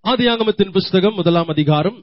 ஆதியாகமத்தின் புஸ்தகம் முதலாம் அதிகாரம்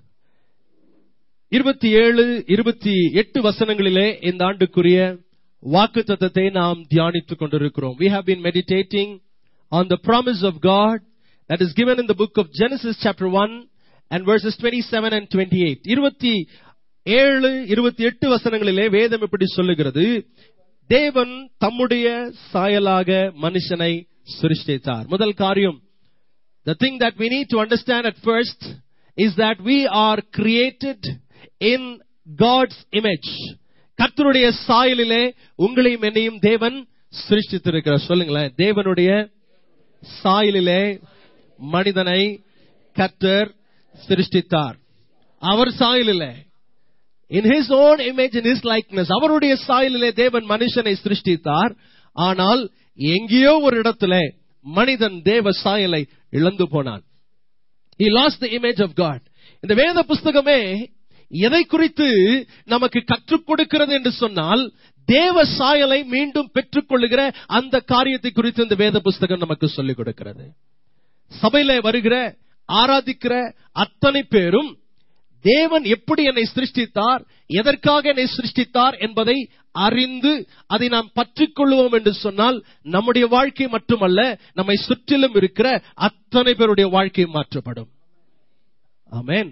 இருபத்தி ஏழு இருபத்தி எட்டு வசனங்களிலே இந்த ஆண்டுக்குரிய வாக்கு தத்தத்தை நாம் தியானித்துக் கொண்டிருக்கிறோம் we have been meditating on the promise of god that is given in the book of genesis chapter 1 and verses 27 and 28 இருபத்தி ஏழு இருபத்தி எட்டு வசனங்களிலே வேதம் இப்படி சொல்லுகிறது தேவன் தம்முடைய சாயலாக மனுஷனை சிருஷ்டித்தார் முதல் காரியம் The thing that we need to understand at first is that we are created in God's image. கர்த்தருடைய சாயலிலே உங்களையும் என்னையும் தேவன் சிருஷ்டித்திருக்கிறார் சொல்லுங்களேன் தேவனுடைய சாயலிலே மனிதனை கர்த்தர் சிருஷ்டித்தார் அவர் சாயலிலே இன் his own image in his likeness அவருடைய சாயலிலே தேவன் மனுஷனை சிருஷ்டித்தார் ஆனால் எங்கேயோ ஒரு இடத்துல மனிதன் தேவ சாயலை இழந்து போனான் he lost the image of god இந்த வேத புஸ்தகமே எதை குறித்து நமக்கு கற்றுக் கொடுக்கிறது என்று சொன்னால் தேவ சாயலை மீண்டும் பெற்றுக்கொள்ளுகிற அந்த காரியத்தை குறித்து இந்த வேத புஸ்தகம் நமக்கு சொல்லிக் கொடுக்கிறது சபையில வருகிற ஆராதிக்கிற அத்தனை பேரும் தேவன் எப்படி என்னை சிருஷ்டித்தார் எதற்காக என்னை சிருஷ்டித்தார் என்பதை அறிந்து அதை நாம் பற்றிக் கொள்வோம் என்று சொன்னால் நம்முடைய வாழ்க்கை மட்டுமல்ல நம்மை சுற்றிலும் இருக்கிற அத்தனை பேருடைய வாழ்க்கை மாற்றப்படும் ஆமேன்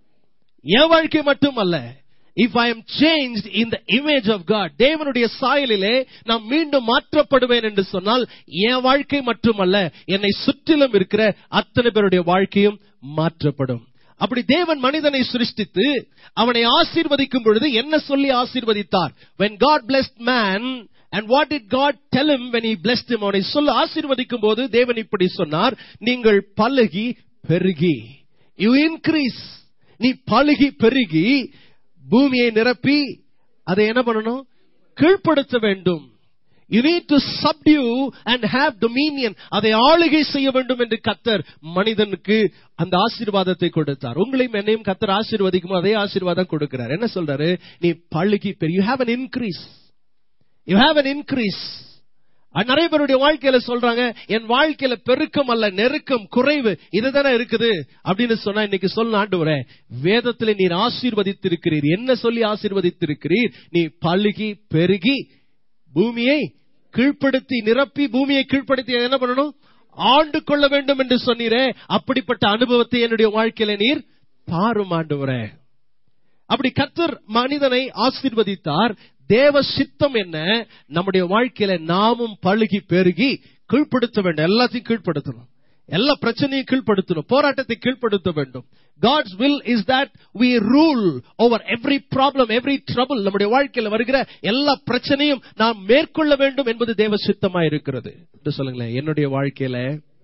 என் வாழ்க்கை மட்டுமல்ல if I am change in the image of God தேவனுடைய சாயலிலே நான் மீண்டும் மாற்றப்படுவேன் என்று சொன்னால் என் வாழ்க்கை மட்டுமல்ல என்னை சுற்றிலும் இருக்கிற அத்தனை பேருடைய வாழ்க்கையும் மாற்றப்படும் அப்படி தேவன் மனிதனை சிருஷ்டித்து அவனை ஆசீர்வதிக்கும் பொழுது என்ன சொல்லி ஆசீர்வதித்தார் when god blessed man and what did god tell him when he blessed him அவனை சொல்ல ஆசீர்வதிக்கும் போது தேவன் இப்படி சொன்னார் நீங்கள் பழுகி பெருகி யூ இன்க்ரீஸ் நீ பழுகி பெருகி பூமியை நிரப்பி அதை என்ன பண்ணணும் கீழ்ப்படுத்த வேண்டும் you need to subdue and have dominion அதை ஆளுகை செய்ய வேண்டும் என்று கத்தர் மனிதனுக்கு அந்த ஆசீர்வாதத்தை கொடுத்தார் உங்களையும் என்னையும் கத்தர் ஆசீர்வதிக்கும் அதே ஆசீர்வாதம் கொடுக்கிறார் என்ன சொல்றாரு நீ பழுகி பெரிய you have an increase you have an increase நிறைய பேருடைய வாழ்க்கையில சொல்றாங்க என் வாழ்க்கையில பெருக்கம் அல்ல நெருக்கம் குறைவு இதுதானே இருக்குது அப்படின்னு சொன்னா இன்னைக்கு சொல்ல ஆண்டு வேதத்துல நீர் ஆசீர்வதித்திருக்கிறீர் என்ன சொல்லி ஆசீர்வதித்திருக்கிறீர் நீ பழுகி பெருகி பூமியை கீழ்ப்படுத்தி நிரப்பி பூமியை கீழ்ப்படுத்தி என்ன பண்ணணும் ஆண்டு கொள்ள வேண்டும் என்று சொன்னீரே அப்படிப்பட்ட அனுபவத்தை என்னுடைய வாழ்க்கையில நீர் தாரும் ஆண்டு அப்படி கத்தர் மனிதனை ஆசீர்வதித்தார் தேவ சித்தம் என்ன நம்முடைய வாழ்க்கையில நாமும் பழுகி பெருகி கீழ்ப்படுத்த வேண்டும் எல்லாத்தையும் கீழ்ப்படுத்தணும் எல்லா பிரச்சனையும் கீழ்ப்படுத்தணும் போராட்டத்தை கீழ்ப்படுத்த வேண்டும் God's will is that we rule over every problem every trouble நம்முடைய வாழ்க்கையில வருகிற எல்லா பிரச்சனையும் நாம் மேற்கொள்ள வேண்டும் என்பது தேவ சித்தமா இருக்கிறது சொல்லுங்களேன் என்னுடைய வாழ்க்கையில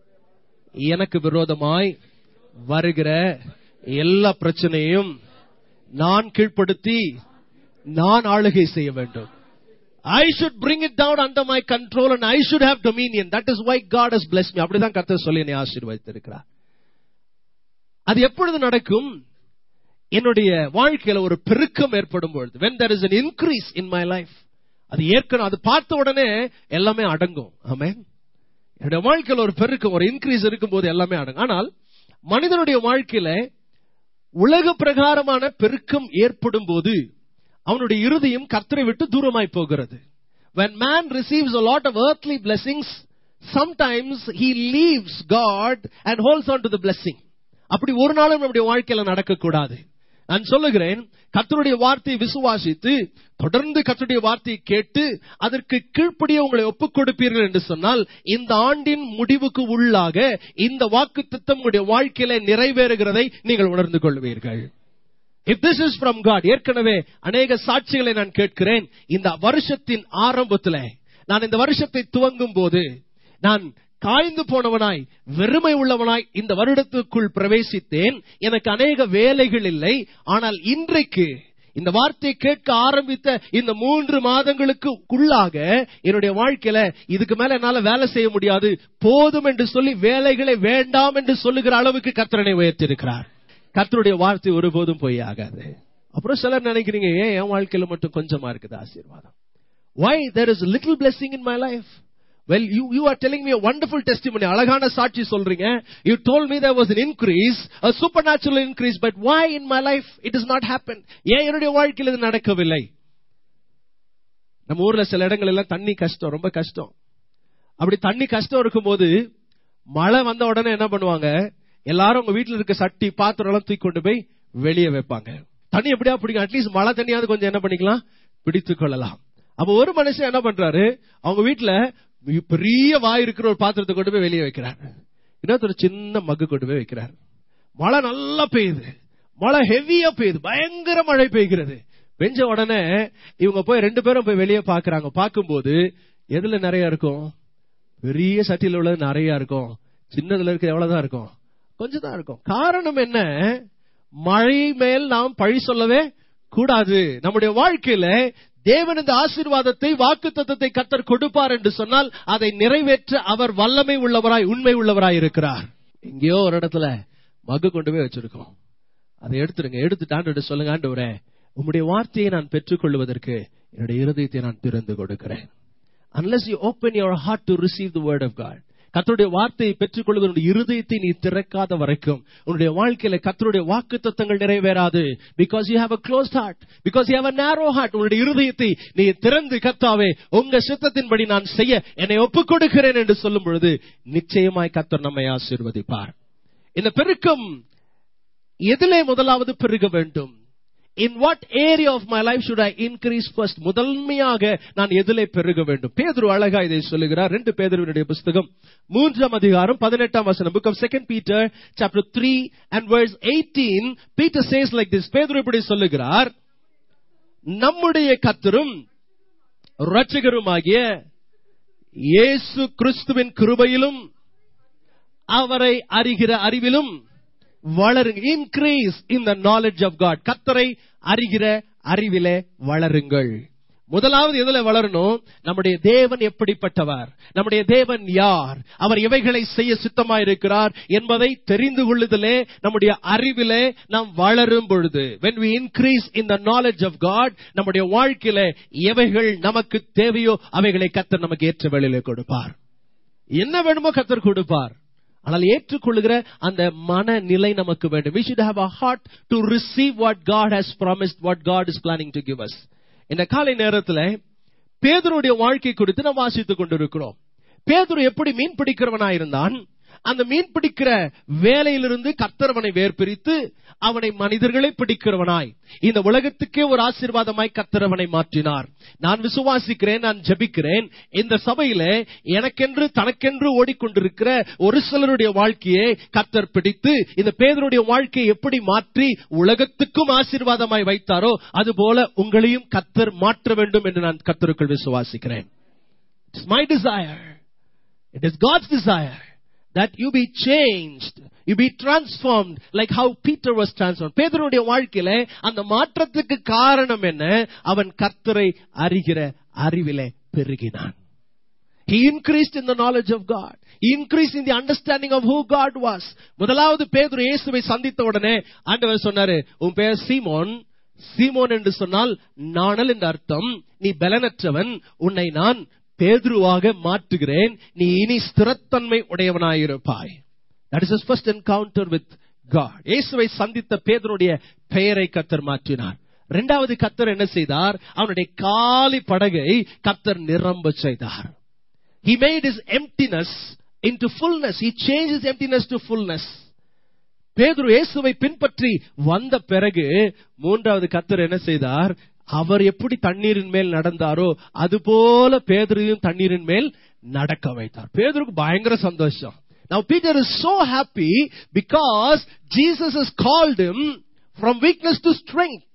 எனக்கு விரோதமாய் வருகிற எல்லா பிரச்சனையும் நான் கீழ்ப்படுத்தி நான் ஆளுகை செய்ய வேண்டும் I should bring it down under my control and I should have dominion. That is why God has blessed me. அப்படிதான் கர்த்தர் சொல்லி என்னை ஆசீர்வதித்திருக்கிறார் அது எப்பொழுது நடக்கும் என்னுடைய வாழ்க்கையில ஒரு பெருக்கம் ஏற்படும் பொழுது when there is an increase in my life அது ஏற்கனவே அது பார்த்த உடனே எல்லாமே அடங்கும் ஆமே என்னுடைய வாழ்க்கையில ஒரு பெருக்கம் ஒரு இன்க்ரீஸ் இருக்கும் போது எல்லாமே அடங்கும் ஆனால் மனிதனுடைய வாழ்க்கையில உலக பிரகாரமான பெருக்கம் ஏற்படும் போது அவனுடைய இறுதியும் கர்த்தரை விட்டு தூரமாய் போகிறது when man receives a lot of earthly blessings sometimes he leaves god and holds on to the blessing அப்படி ஒரு நாளும் நம்முடைய வாழ்க்கையில நடக்கக்கூடாது நான் சொல்லுகிறேன் கத்தருடைய வார்த்தையை விசுவாசித்து தொடர்ந்து கத்தருடைய வார்த்தையை கேட்டு அதற்கு கீழ்ப்படிய உங்களை ஒப்புக் கொடுப்பீர்கள் என்று சொன்னால் இந்த ஆண்டின் முடிவுக்கு உள்ளாக இந்த வாக்கு திட்டம் உங்களுடைய வாழ்க்கையில நிறைவேறுகிறதை நீங்கள் உணர்ந்து கொள்வீர்கள் இப் திஸ் இஸ் ஃப்ரம் காட் ஏற்கனவே அநேக சாட்சிகளை நான் கேட்கிறேன் இந்த வருஷத்தின் ஆரம்பத்துல நான் இந்த வருஷத்தை துவங்கும் போது நான் காய்ந்து போனவனாய் வெறுமை உள்ளவனாய் இந்த வருடத்துக்குள் பிரவேசித்தேன் எனக்கு அநேக வேலைகள் இல்லை ஆனால் இன்றைக்கு இந்த வார்த்தையை கேட்க ஆரம்பித்த இந்த மூன்று மாதங்களுக்கு உள்ளாக என்னுடைய வாழ்க்கையில இதுக்கு மேல என்னால வேலை செய்ய முடியாது போதும் என்று சொல்லி வேலைகளை வேண்டாம் என்று சொல்லுகிற அளவுக்கு கத்திரனை உயர்த்திருக்கிறார் கர்த்தருடைய வார்த்தை ஒருபோதும் பொய் ஆகாது அப்புறம் சிலர் நினைக்கிறீங்க ஏன் என் வாழ்க்கையில மட்டும் கொஞ்சமா இருக்குது ஆசீர்வாதம் why there is little blessing in my life Well, you, you are telling me a wonderful testimony. அழகான சாட்சி சொல்றீங்க. You told me there was an increase, a supernatural increase, but why in my life it has not happened? ஏன் என்னுடைய வாழ்க்கையில் இது நடக்கவில்லை? நம்ம ஊர்ல சில இடங்கள் எல்லாம் தண்ணி கஷ்டம், ரொம்ப கஷ்டம். அப்படி தண்ணி கஷ்டம் இருக்கும்போது மழை வந்த உடனே என்ன பண்ணுவாங்க எல்லாரும் உங்க வீட்டுல இருக்க சட்டி பாத்திரம் எல்லாம் தூக்கி கொண்டு போய் வெளியே வைப்பாங்க தண்ணி எப்படியா பிடிக்கும் அட்லீஸ்ட் மழை தண்ணியாவது கொஞ்சம் என்ன பண்ணிக்கலாம் பிடித்துக் கொள்ளலாம் அப்ப ஒரு மனுஷன் என்ன பண்றாரு அவங்க வீட்டுல பெரிய வாய் இருக்கிற ஒரு பாத்திரத்தை கொண்டு போய் வெளியே வைக்கிறார் இன்னொருத்தர் சின்ன மக்கு கொண்டு போய் வைக்கிறார் மழை நல்லா பெய்யுது மழை ஹெவியா பெய்யுது பயங்கர மழை பெய்கிறது பெஞ்ச உடனே இவங்க போய் ரெண்டு பேரும் போய் வெளியே பாக்குறாங்க பார்க்கும்போது எதுல நிறைய இருக்கும் பெரிய சட்டியில் உள்ளது நிறைய இருக்கும் சின்னதுல இருக்க எவ்வளவுதான் இருக்கும் கொஞ்சம் தான் இருக்கும் காரணம் என்ன மழை மேல் நாம் பழி சொல்லவே கூடாது நம்முடைய வாழ்க்கையில தேவன் இந்த ஆசீர்வாதத்தை வாக்கு தத்தத்தை கத்தர் கொடுப்பார் என்று சொன்னால் அதை நிறைவேற்ற அவர் வல்லமை உள்ளவராய் உண்மை உள்ளவராய் இருக்கிறார் எங்கேயோ ஒரு இடத்துல மகு கொண்டு போய் வச்சிருக்கோம் அதை எடுத்துருங்க எடுத்துட்டான்னு சொல்லுங்க ஆண்டவரே உம்முடைய வார்த்தையை நான் பெற்றுக்கொள்வதற்கு என்னுடைய இருதயத்தை நான் திறந்து கொடுக்கிறேன் unless you open your heart to receive the word of God கத்தருடைய வார்த்தையை பெற்றுக்கொள்வது உன்னுடைய இருதயத்தை நீ திறக்காத வரைக்கும் உன்னுடைய வாழ்க்கையில கத்தருடைய வாக்கு தத்தங்கள் நிறைவேறாது because you have a close heart because you have a narrow heart உன்னுடைய இருதயத்தை நீ திறந்து கத்தாவே உங்க சித்தத்தின்படி நான் செய்ய என்னை ஒப்புக் கொடுக்கிறேன் என்று சொல்லும் பொழுது நிச்சயமாய் கத்தர் நம்மை ஆசீர்வதிப்பார் இந்த பெருக்கம் எதிலே முதலாவது பெருக வேண்டும் in what area of my life should I increase first முதன்மையாக நான் எதிலே பெருக வேண்டும் பேதுரு அழகா இதை சொல்லுகிறார் ரெண்டு பேதுருவினுடைய புஸ்தகம் மூன்றாம் அதிகாரம் பதினெட்டாம் வசனம் book of second Peter chapter three and verse eighteen Peter says like this பேதுரு இப்படி சொல்லுகிறார் நம்முடைய கத்தரும் ரட்சகருமாகிய இயேசு கிறிஸ்துவின் கிருபையிலும் அவரை அறிகிற அறிவிலும் வளருங்க increase in the knowledge of God கத்தரை அறிகிற அறிவிலே வளருங்கள் முதலாவது எதுல வளரணும் நம்முடைய தேவன் எப்படிப்பட்டவர் நம்முடைய தேவன் யார் அவர் இவைகளை செய்ய சித்தமாயிருக்கிறார் என்பதை தெரிந்து கொள்ளுதலே நம்முடைய அறிவிலே நாம் வளரும் பொழுது when we increase in the knowledge of god நம்முடைய வாழ்க்கையில எவைகள் நமக்கு தேவையோ அவைகளை கத்தர் நமக்கு ஏற்ற வேளையிலே கொடுப்பார் என்ன வேணுமோ கத்தர் கொடுப்பார் ஆனால் ஏற்றுக்கொள்ளுகிற அந்த மனநிலை நமக்கு வேண்டும் we should have a heart to receive what god has promised what god is planning to give us இந்த காலை நேரத்துல பேதருடைய வாழ்க்கை குறித்து நாம் வாசித்துக் கொண்டிருக்கிறோம் பேதுரு எப்படி மீன் பிடிக்கிறவனாயிருந்தான் அந்த மீன் பிடிக்கிற வேலையிலிருந்து கத்தரவனை வேர்பிரித்து அவனை மனிதர்களை பிடிக்கிறவனாய் இந்த உலகத்துக்கே ஒரு ஆசீர்வாதமாய் கத்தரவனை மாற்றினார் நான் விசுவாசிக்கிறேன் நான் ஜபிக்கிறேன் இந்த சபையில எனக்கென்று தனக்கென்று ஓடிக்கொண்டிருக்கிற ஒரு சிலருடைய வாழ்க்கையை கத்தர் பிடித்து இந்த பேதருடைய வாழ்க்கையை எப்படி மாற்றி உலகத்துக்கும் ஆசீர்வாதமாய் வைத்தாரோ அதுபோல உங்களையும் கத்தர் மாற்ற வேண்டும் என்று நான் கத்தருக்குள் விசுவாசிக்கிறேன் it's my desire it is God's desire that you be changed you be transformed like how peter was transformed பேதருடைய வாழ்க்கையில அந்த மாற்றத்துக்கு காரணம் என்ன அவன் கர்த்தரை அறிகிற அறிவிலே பெருகினான் He increased in the knowledge of God. He increased in the understanding of who God was. முதலாவது பேதுரு இயேசுவை சந்தித்த உடனே ஆண்டவர் சொன்னாரு உன் பெயர் சீமோன் சீமோன் என்று சொன்னால் நாணல் என்று அர்த்தம் நீ பலனற்றவன் உன்னை நான் பேதுருவாக மாற்றுகிறேன் நீ இனி ஸ்திரத்தன்மை உடையவனாயிருப்பாய் that is first encounter with God இயேசுவை சந்தித்த பேதருடைய பெயரை கத்தர் மாற்றினார் இரண்டாவது கத்தர் என்ன செய்தார் அவனுடைய காலி படகை கத்தர் நிரம்ப செய்தார் He made his emptiness into fullness. He changed his emptiness to fullness. பேதுரு இயேசுவை பின்பற்றி வந்த பிறகு மூன்றாவது கத்தர் என்ன செய்தார் அவர் எப்படி தண்ணீரின் மேல் நடந்தாரோ அதுபோல பேதுருவையும் தண்ணீரின் மேல் நடக்க வைத்தார் பேதுருக்கு பயங்கர சந்தோஷம் Now Peter is so happy because Jesus has called him from weakness to strength.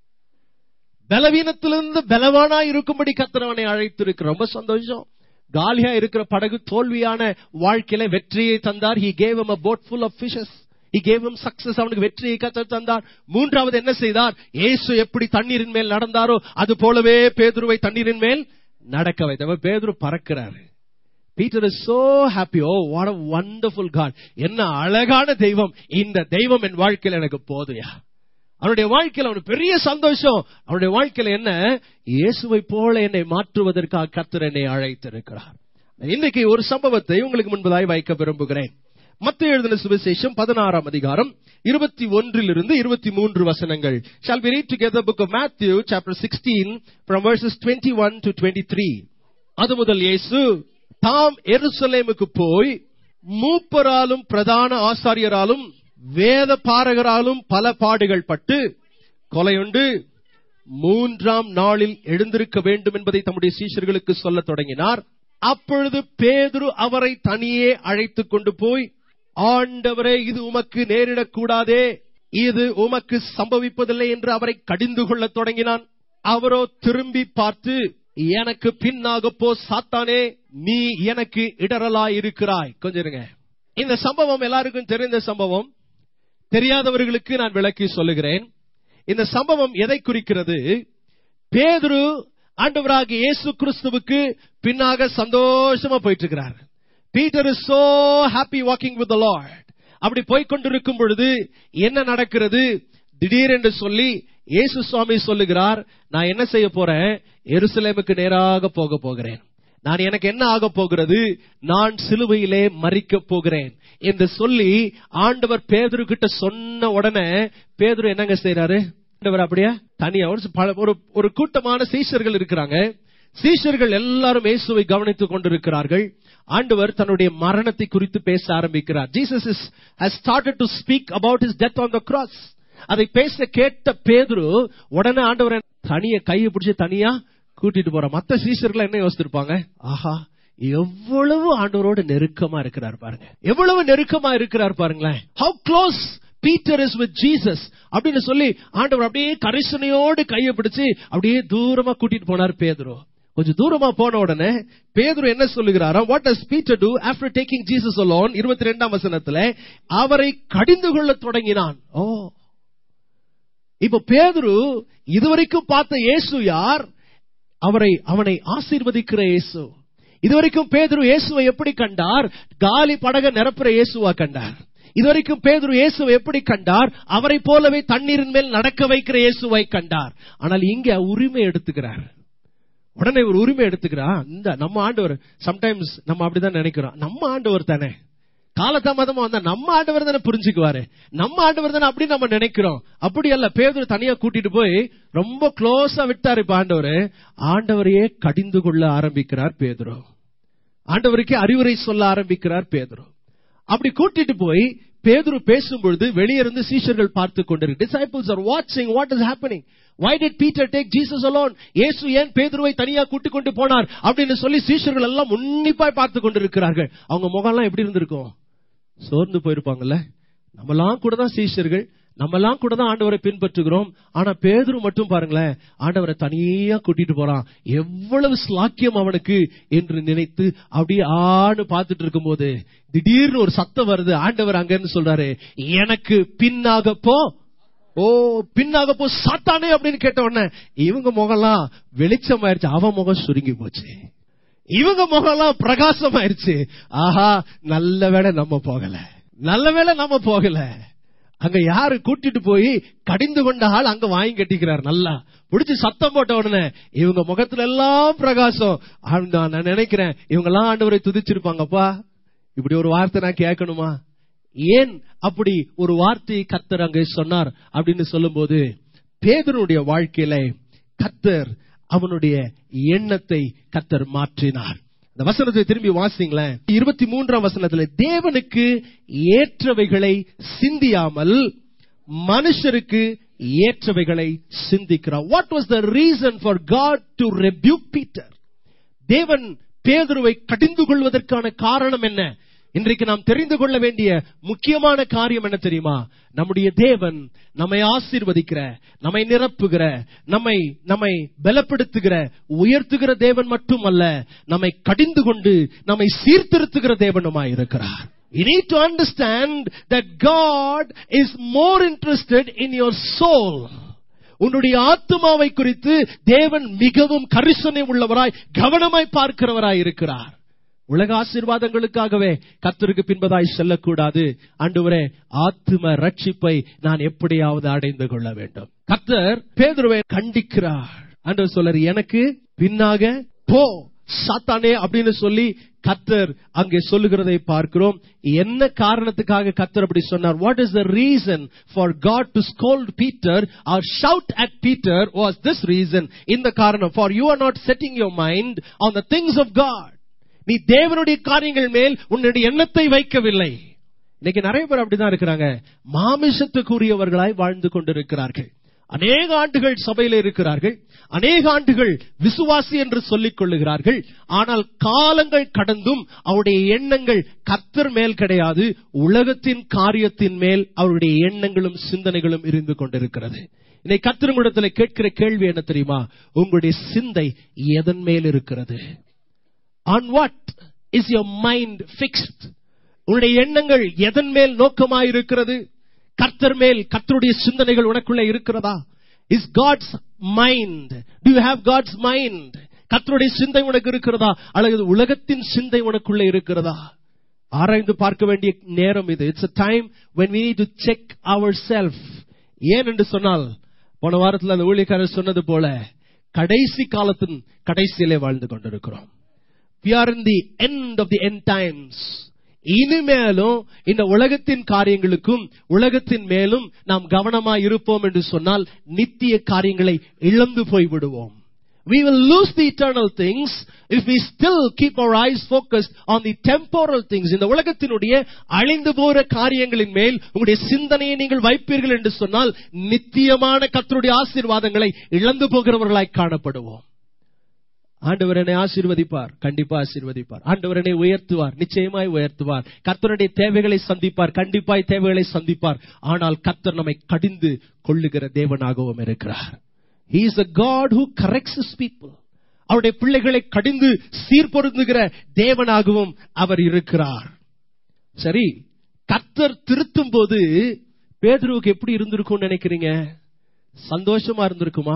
பலவீனத்திலிருந்து பலவானா இருக்கும்படி கத்திரவனை அழைத்திருக்க ரொம்ப சந்தோஷம் காலியா இருக்கிற படகு தோல்வியான வாழ்க்கையில வெற்றியை தந்தார் he gave a boat full of fishes He gave him success அவனுக்கு வெற்றியை கத்த தந்தார் மூன்றாவது என்ன செய்தார் இயேசு எப்படி தண்ணீரின் மேல் நடந்தாரோ அது போலவே பேதுருவை தண்ணீரின் மேல் நடக்க வைத்தவர் பேதுரு பறக்கிறாரு Peter is so happy oh what a wonderful God என்ன அழகான தெய்வம் இந்த தெய்வம் என் வாழ்க்கையில் எனக்கு போதையா அவனுடைய வாழ்க்கையில் அவனுக்கு பெரிய சந்தோஷம் அவனுடைய வாழ்க்கையில என்ன இயேசுவை போல என்னை மாற்றுவதற்காக கத்தர் என்னை அழைத்திருக்கிறார் இன்றைக்கு ஒரு சம்பவத்தை உங்களுக்கு முன்பதாய் வைக்க விரும்புகிறேன் மத்திய எழுதின சுவிசேஷம் பதினாறாம் அதிகாரம் இருபத்தி ஒன்றிலிருந்து இருபத்தி மூன்று வசனங்கள் shall be read together book of Matthew chapter sixteen from verses twenty one to twenty three அது முதல் இயேசு தாம் எருசலேமுக்கு போய் மூப்பராலும் பிரதான ஆசாரியராலும் வேத பாரகராலும் பல பாடுகள் பட்டு கொலையுண்டு மூன்றாம் நாளில் எழுந்திருக்க வேண்டும் என்பதை தம்முடைய சீஷர்களுக்கு சொல்ல தொடங்கினார் அப்பொழுது பேதுரு அவரை தனியே அழைத்துக் கொண்டு போய் ஆண்டவரே இது உமக்கு நேரிடக்கூடாதே இது உமக்கு சம்பவிப்பதில்லை என்று அவரை கடிந்து கொள்ளத் தொடங்கினான் அவரோ திரும்பி பார்த்து எனக்கு பின்னாக போ சாத்தானே நீ எனக்கு இடரலாய் இருக்கிறாய் கொஞ்சம் இருங்க இந்த சம்பவம் எல்லாருக்கும் தெரிந்த சம்பவம் தெரியாதவர்களுக்கு நான் விளக்கி சொல்லுகிறேன் இந்த சம்பவம் எதை குறிக்கிறது பேதுரு ஆண்டவராக இயேசு கிறிஸ்துவுக்கு பின்னாக சந்தோஷமா போயிட்டு இருக்கிறார் Peter is so happy walking with Lord அப்படி போய்கொண்டிருக்கும் பொழுது என்ன நடக்கிறது திடீரென்று சொல்லி இயேசு சுவாமி சொல்லுகிறார் நான் என்ன செய்ய போறேன் எருசலேமுக்கு நேராக போக போகிறேன் நான் எனக்கு என்ன ஆக போகிறது நான் சிலுவையிலே மறிக்க போகிறேன் என்று சொல்லி ஆண்டவர் பேதுரு கிட்ட சொன்ன உடனே பேதுரு என்னங்க செய்யறாரு ஆண்டவர் அப்படியா தனியா ஒரு பல- ஒரு ஒரு கூட்டமான சீஷர்கள் இருக்கிறாங்க சீஷர்கள் எல்லாரும் இயேசுவை கவனித்துக் கொண்டிருக்கிறார்கள் ஆண்டவர் தன்னுடைய மரணத்தை குறித்து பேச ஆரம்பிக்கிறார் Jesus is has started to speak about his death on the cross அதை பேச கேட்ட பேதுரு உடனே ஆண்டவர் தனிய கையை பிடிச்சு தனியா கூட்டிட்டு போற மத்த சீஷர்கள் என்ன யோசிச்சிருப்பாங்க ஆஹா எவ்வளவு ஆண்டவரோட நெருக்கமா இருக்கிறார் பாருங்க எவ்வளவு நெருக்கமா இருக்கிறார் பாருங்களேன் how close Peter is with Jesus அப்படின்னு சொல்லி ஆண்டவர் அப்படியே கரிசனையோடு கையை பிடிச்சு அப்படியே தூரமா கூட்டிட்டு போனார் பேதுரு கொஞ்சம் தூரமா போன உடனே பேதுரு என்ன சொல்லுகிறாரா what does Peter do after taking Jesus alone இருபத்தி ரெண்டாம் வசனத்துல அவரை கடிந்து கொள்ள தொடங்கினான் ஓ இப்ப பேதுரு இதுவரைக்கும் பார்த்த இயேசு யார் அவரை அவனை ஆசீர்வதிக்கிற இயேசு இதுவரைக்கும் பேதுரு இயேசுவை எப்படி கண்டார் காலி படக நிரப்புற இயேசுவா கண்டார் இதுவரைக்கும் பேதுரு இயேசுவை எப்படி கண்டார் அவரை போலவே தண்ணீரின் மேல் நடக்க வைக்கிற இயேசுவை கண்டார் ஆனால் இங்க உரிமை எடுத்துக்கிறார் உடனே ஒரு உரிமை எடுத்துக்கிறான் இந்த நம்ம ஆண்டவர் சம்டைம்ஸ் நம்ம அப்படிதான் நினைக்கிறோம் நம்ம ஆண்டவர் தானே காலதாமதமா வந்தா நம்ம ஆண்டவர் தானே புரிஞ்சுக்குவாரு நம்ம ஆண்டவர் தானே அப்படி நம்ம நினைக்கிறோம் அப்படி அல்ல பேதுரு தனியா கூட்டிட்டு போய் ரொம்ப க்ளோஸா விட்டாரு இப்ப ஆண்டவர் ஆண்டவரையே கடிந்து கொள்ள ஆரம்பிக்கிறார் பேதுரு ஆண்டவருக்கே அறிவுரை சொல்ல ஆரம்பிக்கிறார் பேதுரு அப்படி கூட்டிட்டு போய் பேதுரு பேசும்பொழுது வெளியே இருந்து சீஷர்கள் பார்த்து கொண்டிருக்கு டிசைபிள்ஸ் ஆர் வாட்சிங் what is happening why did Peter take Jesus alone இயேசு ஏன் பேதுருவை தனியா கூட்டிக் கொண்டு போனார் அப்படின்னு சொல்லி சீஷர்கள் எல்லாம் உன்னிப்பாய் பார்த்து கொண்டிருக்கிறார்கள் அவங்க முகம்லாம் எப்படி இருந்திருக்கும் சோர்ந்து போயிருப்பாங்கல்ல நம்மலாம் கூட தான் சீஷர்கள் நம்மலாம் கூட தான் ஆண்டவரை பின்பற்றுகிறோம் ஆனா பேதுரு மட்டும் பாருங்களேன் ஆண்டவரை தனியா கூட்டிட்டு போறான் எவ்வளவு ஸ்லாக்கியம் அவனுக்கு என்று நினைத்து அப்படியே ஆணு பார்த்துட்டு இருக்கும்போது திடீர்னு ஒரு சத்தம் வருது ஆண்டவர் அங்க இருந்து சொல்றாரு எனக்கு பின்னாக போ ஓ பின்னாக போ சாத்தானே அப்படின்னு கேட்ட உடனே இவங்க முகம்லாம் வெளிச்சம் ஆயிருச்சு அவன் முகம் சுருங்கி போச்சு இவங்க முகம்லாம் பிரகாசம் ஆயிருச்சு ஆஹா நல்ல வேளை நம்ம போகல நல்ல வேளை நம்ம போகல அங்க யாரு கூட்டிட்டு போய் கடிந்து கொண்ட ஆள் அங்க வாங்கி கட்டிக்கிறார் நல்லா பிடிச்சு சத்தம் போட்ட உடனே இவங்க முகத்துல எல்லாம் பிரகாசம் ஆண்டா, நான் நினைக்கிறேன் இவங்க எல்லாம் ஆண்டவரை துதிச்சிருப்பாங்கப்பா இப்படி ஒரு வார்த்தை நான் கேட்கணுமா ஏன் அப்படி ஒரு வார்த்தையை கத்தர் அங்கே சொன்னார் அப்படின்னு சொல்லும்போது பேதனுடைய வாழ்க்கையில கத்தர் அவனுடைய எண்ணத்தை கத்தர் மாற்றினார் இந்த வசனத்தை திரும்பி வாசிங்களேன் இருபத்தி மூன்றாம் வசனத்துல தேவனுக்கு ஏற்றவைகளை சிந்தியாமல் மனுஷருக்கு ஏற்றவைகளை சிந்திக்கிறார் what was the reason for God to rebuke Peter தேவன் பேதுருவை கடிந்து கொள்வதற்கான காரணம் என்ன இன்றைக்கு நாம் தெரிந்து கொள்ள வேண்டிய முக்கியமான காரியம் என்ன தெரியுமா நம்முடைய தேவன் நம்மை ஆசீர்வதிக்கிற நம்மை நிரப்புகிற நம்மை நம்மை பலப்படுத்துகிற உயர்த்துகிற தேவன் மட்டுமல்ல நம்மை கடிந்து கொண்டு நம்மை சீர்திருத்துகிற தேவனுமாய் இருக்கிறார் You need to understand that God is more interested in your soul. உன்னுடைய ஆத்மாவை குறித்து தேவன் மிகவும் கரிசனை உள்ளவராய் கவனமாய் பார்க்கிறவராய் இருக்கிறார் உலக ஆசீர்வாதங்களுக்காகவே கத்தருக்கு பின்பதாய் செல்லக்கூடாது ஆண்டவரே ஆத்ம ரட்சிப்பை நான் எப்படியாவது அடைந்து கொள்ள வேண்டும் கத்தர் பேதுருவை கண்டிக்கிறார் ஆண்டவர் சொல்றாரு எனக்கு பின்னாக போ சாத்தானே அப்படின்னு சொல்லி கத்தர் அங்கே சொல்லுகிறதை பார்க்கிறோம் என்ன காரணத்துக்காக கத்தர் அப்படி சொன்னார் what is the reason for God to scold Peter or shout at Peter was this reason இந்த காரணம் for you are not setting your mind on the things of God நீ தேவனுடைய காரியங்கள் மேல் உன்னுடைய எண்ணத்தை வைக்கவில்லை இன்னைக்கு நிறைய பேர் அப்படிதான் இருக்கிறாங்க மாமிசத்துக்குரியவர்களாய் வாழ்ந்து கொண்டிருக்கிறார்கள் அநேக ஆண்டுகள் சபையில இருக்கிறார்கள் அநேக ஆண்டுகள் விசுவாசி என்று சொல்லிக் கொள்ளுகிறார்கள் ஆனால் காலங்கள் கடந்தும் அவருடைய எண்ணங்கள் கத்தர் மேல் கிடையாது உலகத்தின் காரியத்தின் மேல் அவருடைய எண்ணங்களும் சிந்தனைகளும் இருந்து கொண்டிருக்கிறது இன்னைக்கு கத்திரங்குடத்தில் கேட்கிற கேள்வி என்ன தெரியுமா உங்களுடைய சிந்தை எதன் மேல் இருக்கிறது on what is your mind fixed உன்னுடைய எண்ணங்கள் எதன் மேல் நோக்கமாயிருக்கிறது கர்த்தர் மேல் கர்த்தருடைய சிந்தனைகள் உனக்குள்ள இருக்கிறதா is God's mind to you have God's mind கர்த்தருடைய சிந்தை உனக்கு இருக்கிறதா அல்லது உலகத்தின் சிந்தை உனக்குள்ள இருக்கிறதா ஆராய்ந்து பார்க்க வேண்டிய நேரம் இது it's a time when we need to check ourselves ஏன் என்று சொன்னால் போன வாரத்தில் அந்த ஊழியக்காரர் சொன்னது போல கடைசி காலத்தின் கடைசியிலே வாழ்ந்து கொண்டிருக்கிறோம் we are in the end of the end times இனிமேலும் இந்த உலகத்தின் காரியங்களுக்கும் உலகத்தின் மேலும் நாம் கவனமா இருப்போம் என்று சொன்னால் நித்திய காரியங்களை இழந்து போய் விடுவோம் We will lose the eternal things if we still keep our eyes focused on the temporal things. இந்த உலகத்தினுடைய அழிந்து போற காரியங்களின் மேல் உங்களுடைய சிந்தனையை நீங்கள் வைப்பீர்கள் என்று சொன்னால் நித்தியமான கத்தருடைய ஆசீர்வாதங்களை இழந்து போகிறவர்களாய் காணப்படுவோம் ஆண்டவர் என்னை ஆசீர்வதிப்பார் கண்டிப்பா ஆசீர்வதிப்பார் ஆண்டவர் என்னை உயர்த்துவார் நிச்சயமாய் உயர்த்துவார் கர்த்தருடைய தேவைகளை சந்திப்பார் கண்டிப்பாய் தேவைகளை சந்திப்பார் ஆனால் கர்த்தர் நம்மை கடிந்து கொள்ளுகிற தேவனாகவும் இருக்கிறார் He is a God who corrects his people. அவருடைய பிள்ளைகளை கடிந்து சீர்பொருந்துகிற தேவனாகவும் அவர் இருக்கிறார் சரி கர்த்தர் திருத்தும் போது பேதுருவுக்கு எப்படி இருந்திருக்கும்னு நினைக்கிறீங்க சந்தோஷமா இருந்திருக்குமா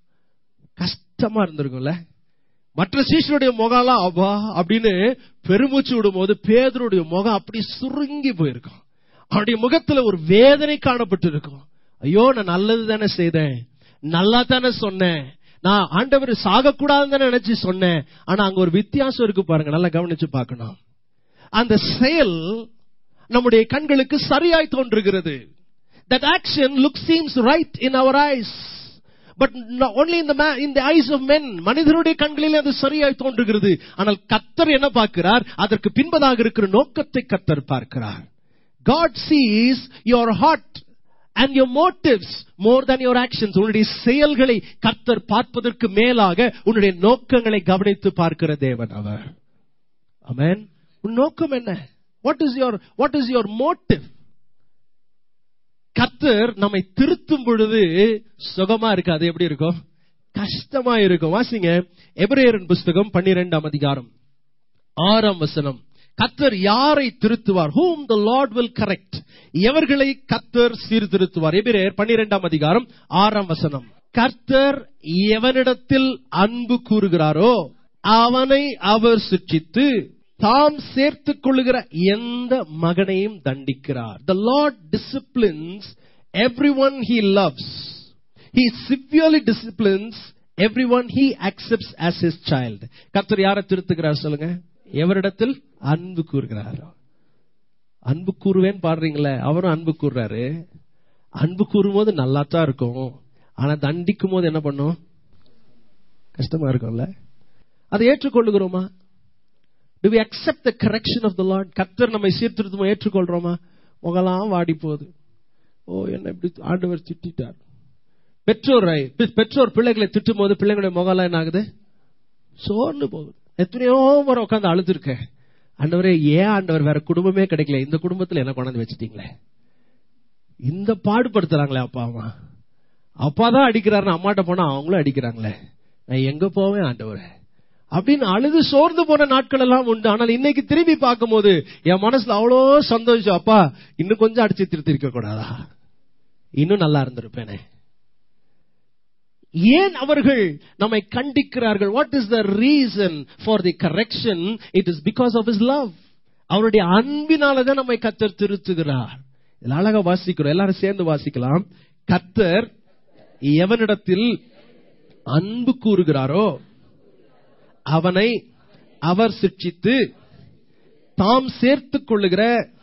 கஷ்டமா இருந்திருக்கும்ல மற்ற சீஷனுடைய முகம்லாம் அவா அப்படின்னு பெருமூச்சு விடும் போது பேதருடைய முகம் அப்படி சுருங்கி போயிருக்கும் அவனுடைய முகத்துல ஒரு வேதனை காணப்பட்டு இருக்கும் ஐயோ நான் நல்லது தானே செய்தேன் நல்லா தானே சொன்னேன் நான் ஆண்டவர் சாகக்கூடாதுன்னு தானே நினைச்சு சொன்னேன் ஆனா அங்க ஒரு வித்தியாசம் இருக்கு பாருங்க நல்லா கவனிச்சு பார்க்கணும் அந்த செயல் நம்முடைய கண்களுக்கு சரியாய் தோன்றுகிறது that action look seems right in our eyes but only in the man, in the eyes of men மனிதனுடைய கண்களிலே அது சரியாய் தோன்றுகிறது ஆனால் கத்தர் என்ன பார்க்கிறார் அதற்கு பின்பதாக இருக்கிற நோக்கத்தை கத்தர் பார்க்கிறார் God sees your heart and your motives more than your actions உன்னுடைய செயல்களை கர்த்தர் பார்ப்பதற்கு மேலாக உன்னுடைய நோக்கங்களை கவனித்து பார்க்கிற தேவன் அவர் அமேன் உன் நோக்கம் என்ன what is your what is your motive கர்த்தர் நம்மை திருத்தும் பொழுது சுகமா இருக்காது எப்படி இருக்கும் கஷ்டமா இருக்கும் வாசிங்க எபிரேயரின் புஸ்தகம் பன்னிரெண்டாம் அதிகாரம் ஆறாம் வசனம் கத்தர் யாரை திருத்துவார் whom the lord will correct எவர்களை கத்தர் சீர்திருத்துவார் எபிரேயர் பன்னிரெண்டாம் அதிகாரம் ஆறாம் வசனம் கர்த்தர் எவனிடத்தில் அன்பு கூறுகிறாரோ அவனை அவர் சிற்றித்து தாம் சேர்த்துக் கொள்ளுகிற எந்த மகனையும் தண்டிக்கிறார் the lord disciplines everyone he loves he severely disciplines everyone he accepts as his child கர்த்தர் யாரை திருத்துகிறார் சொல்லுங்க எவரிடத்தில் அன்பு கூறுகிறார் அன்பு கூறுவேன் பாடுறீங்களே அவரும் அன்பு கூறுறாரு அன்பு கூறும்போது நல்லா தான் இருக்கும் ஆனா தண்டிக்கும் போது என்ன பண்ணும் கஷ்டமா இருக்கும்ல அதை ஏற்றுக்கொள்ளுகிறோமா do we accept the correction of the Lord கர்த்தர் நம்மை சீர்திருத்தமா ஏற்றுக்கொள்றோமா முகலாம் வாடி போகுது ஓ என்ன இப்படி ஆண்டவர் திட்டார் பெற்றோரை பெற்றோர் பிள்ளைகளை திட்டும் போது பிள்ளைங்களுடைய முகலாம் என்ன ஆகுது சோர்ந்து போகுது எத்தனையோ முறை உட்காந்து அழுதுருக்கேன் ஆண்டவரே ஏன் ஆண்டவர் வேற குடும்பமே கிடைக்கல இந்த குடும்பத்துல என்ன கொண்டாந்து வச்சுட்டீங்களே இந்த பாடுபடுத்துறாங்களே அப்பா அம்மா அப்பா தான் அடிக்கிறாருன்னு அம்மாட்ட போனா அவங்களும் அடிக்கிறாங்களே நான் எங்க போவேன் ஆண்டவரே அப்படின்னு அழுது சோர்ந்து போன நாட்கள் எல்லாம் உண்டு ஆனால் இன்னைக்கு திரும்பி பார்க்கும்போது என் மனசுல அவ்வளோ சந்தோஷம் அப்பா இன்னும் கொஞ்சம் அடிச்சு திருத்திருக்க கூடாதா இன்னும் நல்லா இருந்திருப்பேனே ஏன் அவர்கள் நம்மை கண்டிக்கிறார்கள் what is the reason for the correction it is because of is love அவருடைய அன்பினாலதான் நம்மை கத்தர் திருத்துகிறார் இதுல அழகா வாசிக்கிறோம் எல்லாரும் சேர்ந்து வாசிக்கலாம் கத்தர் எவனிடத்தில் அன்பு கூறுகிறாரோ அவனை அவர் சிக்ஷித்து தாம் சேர்த்துக் கொள்ளுகிற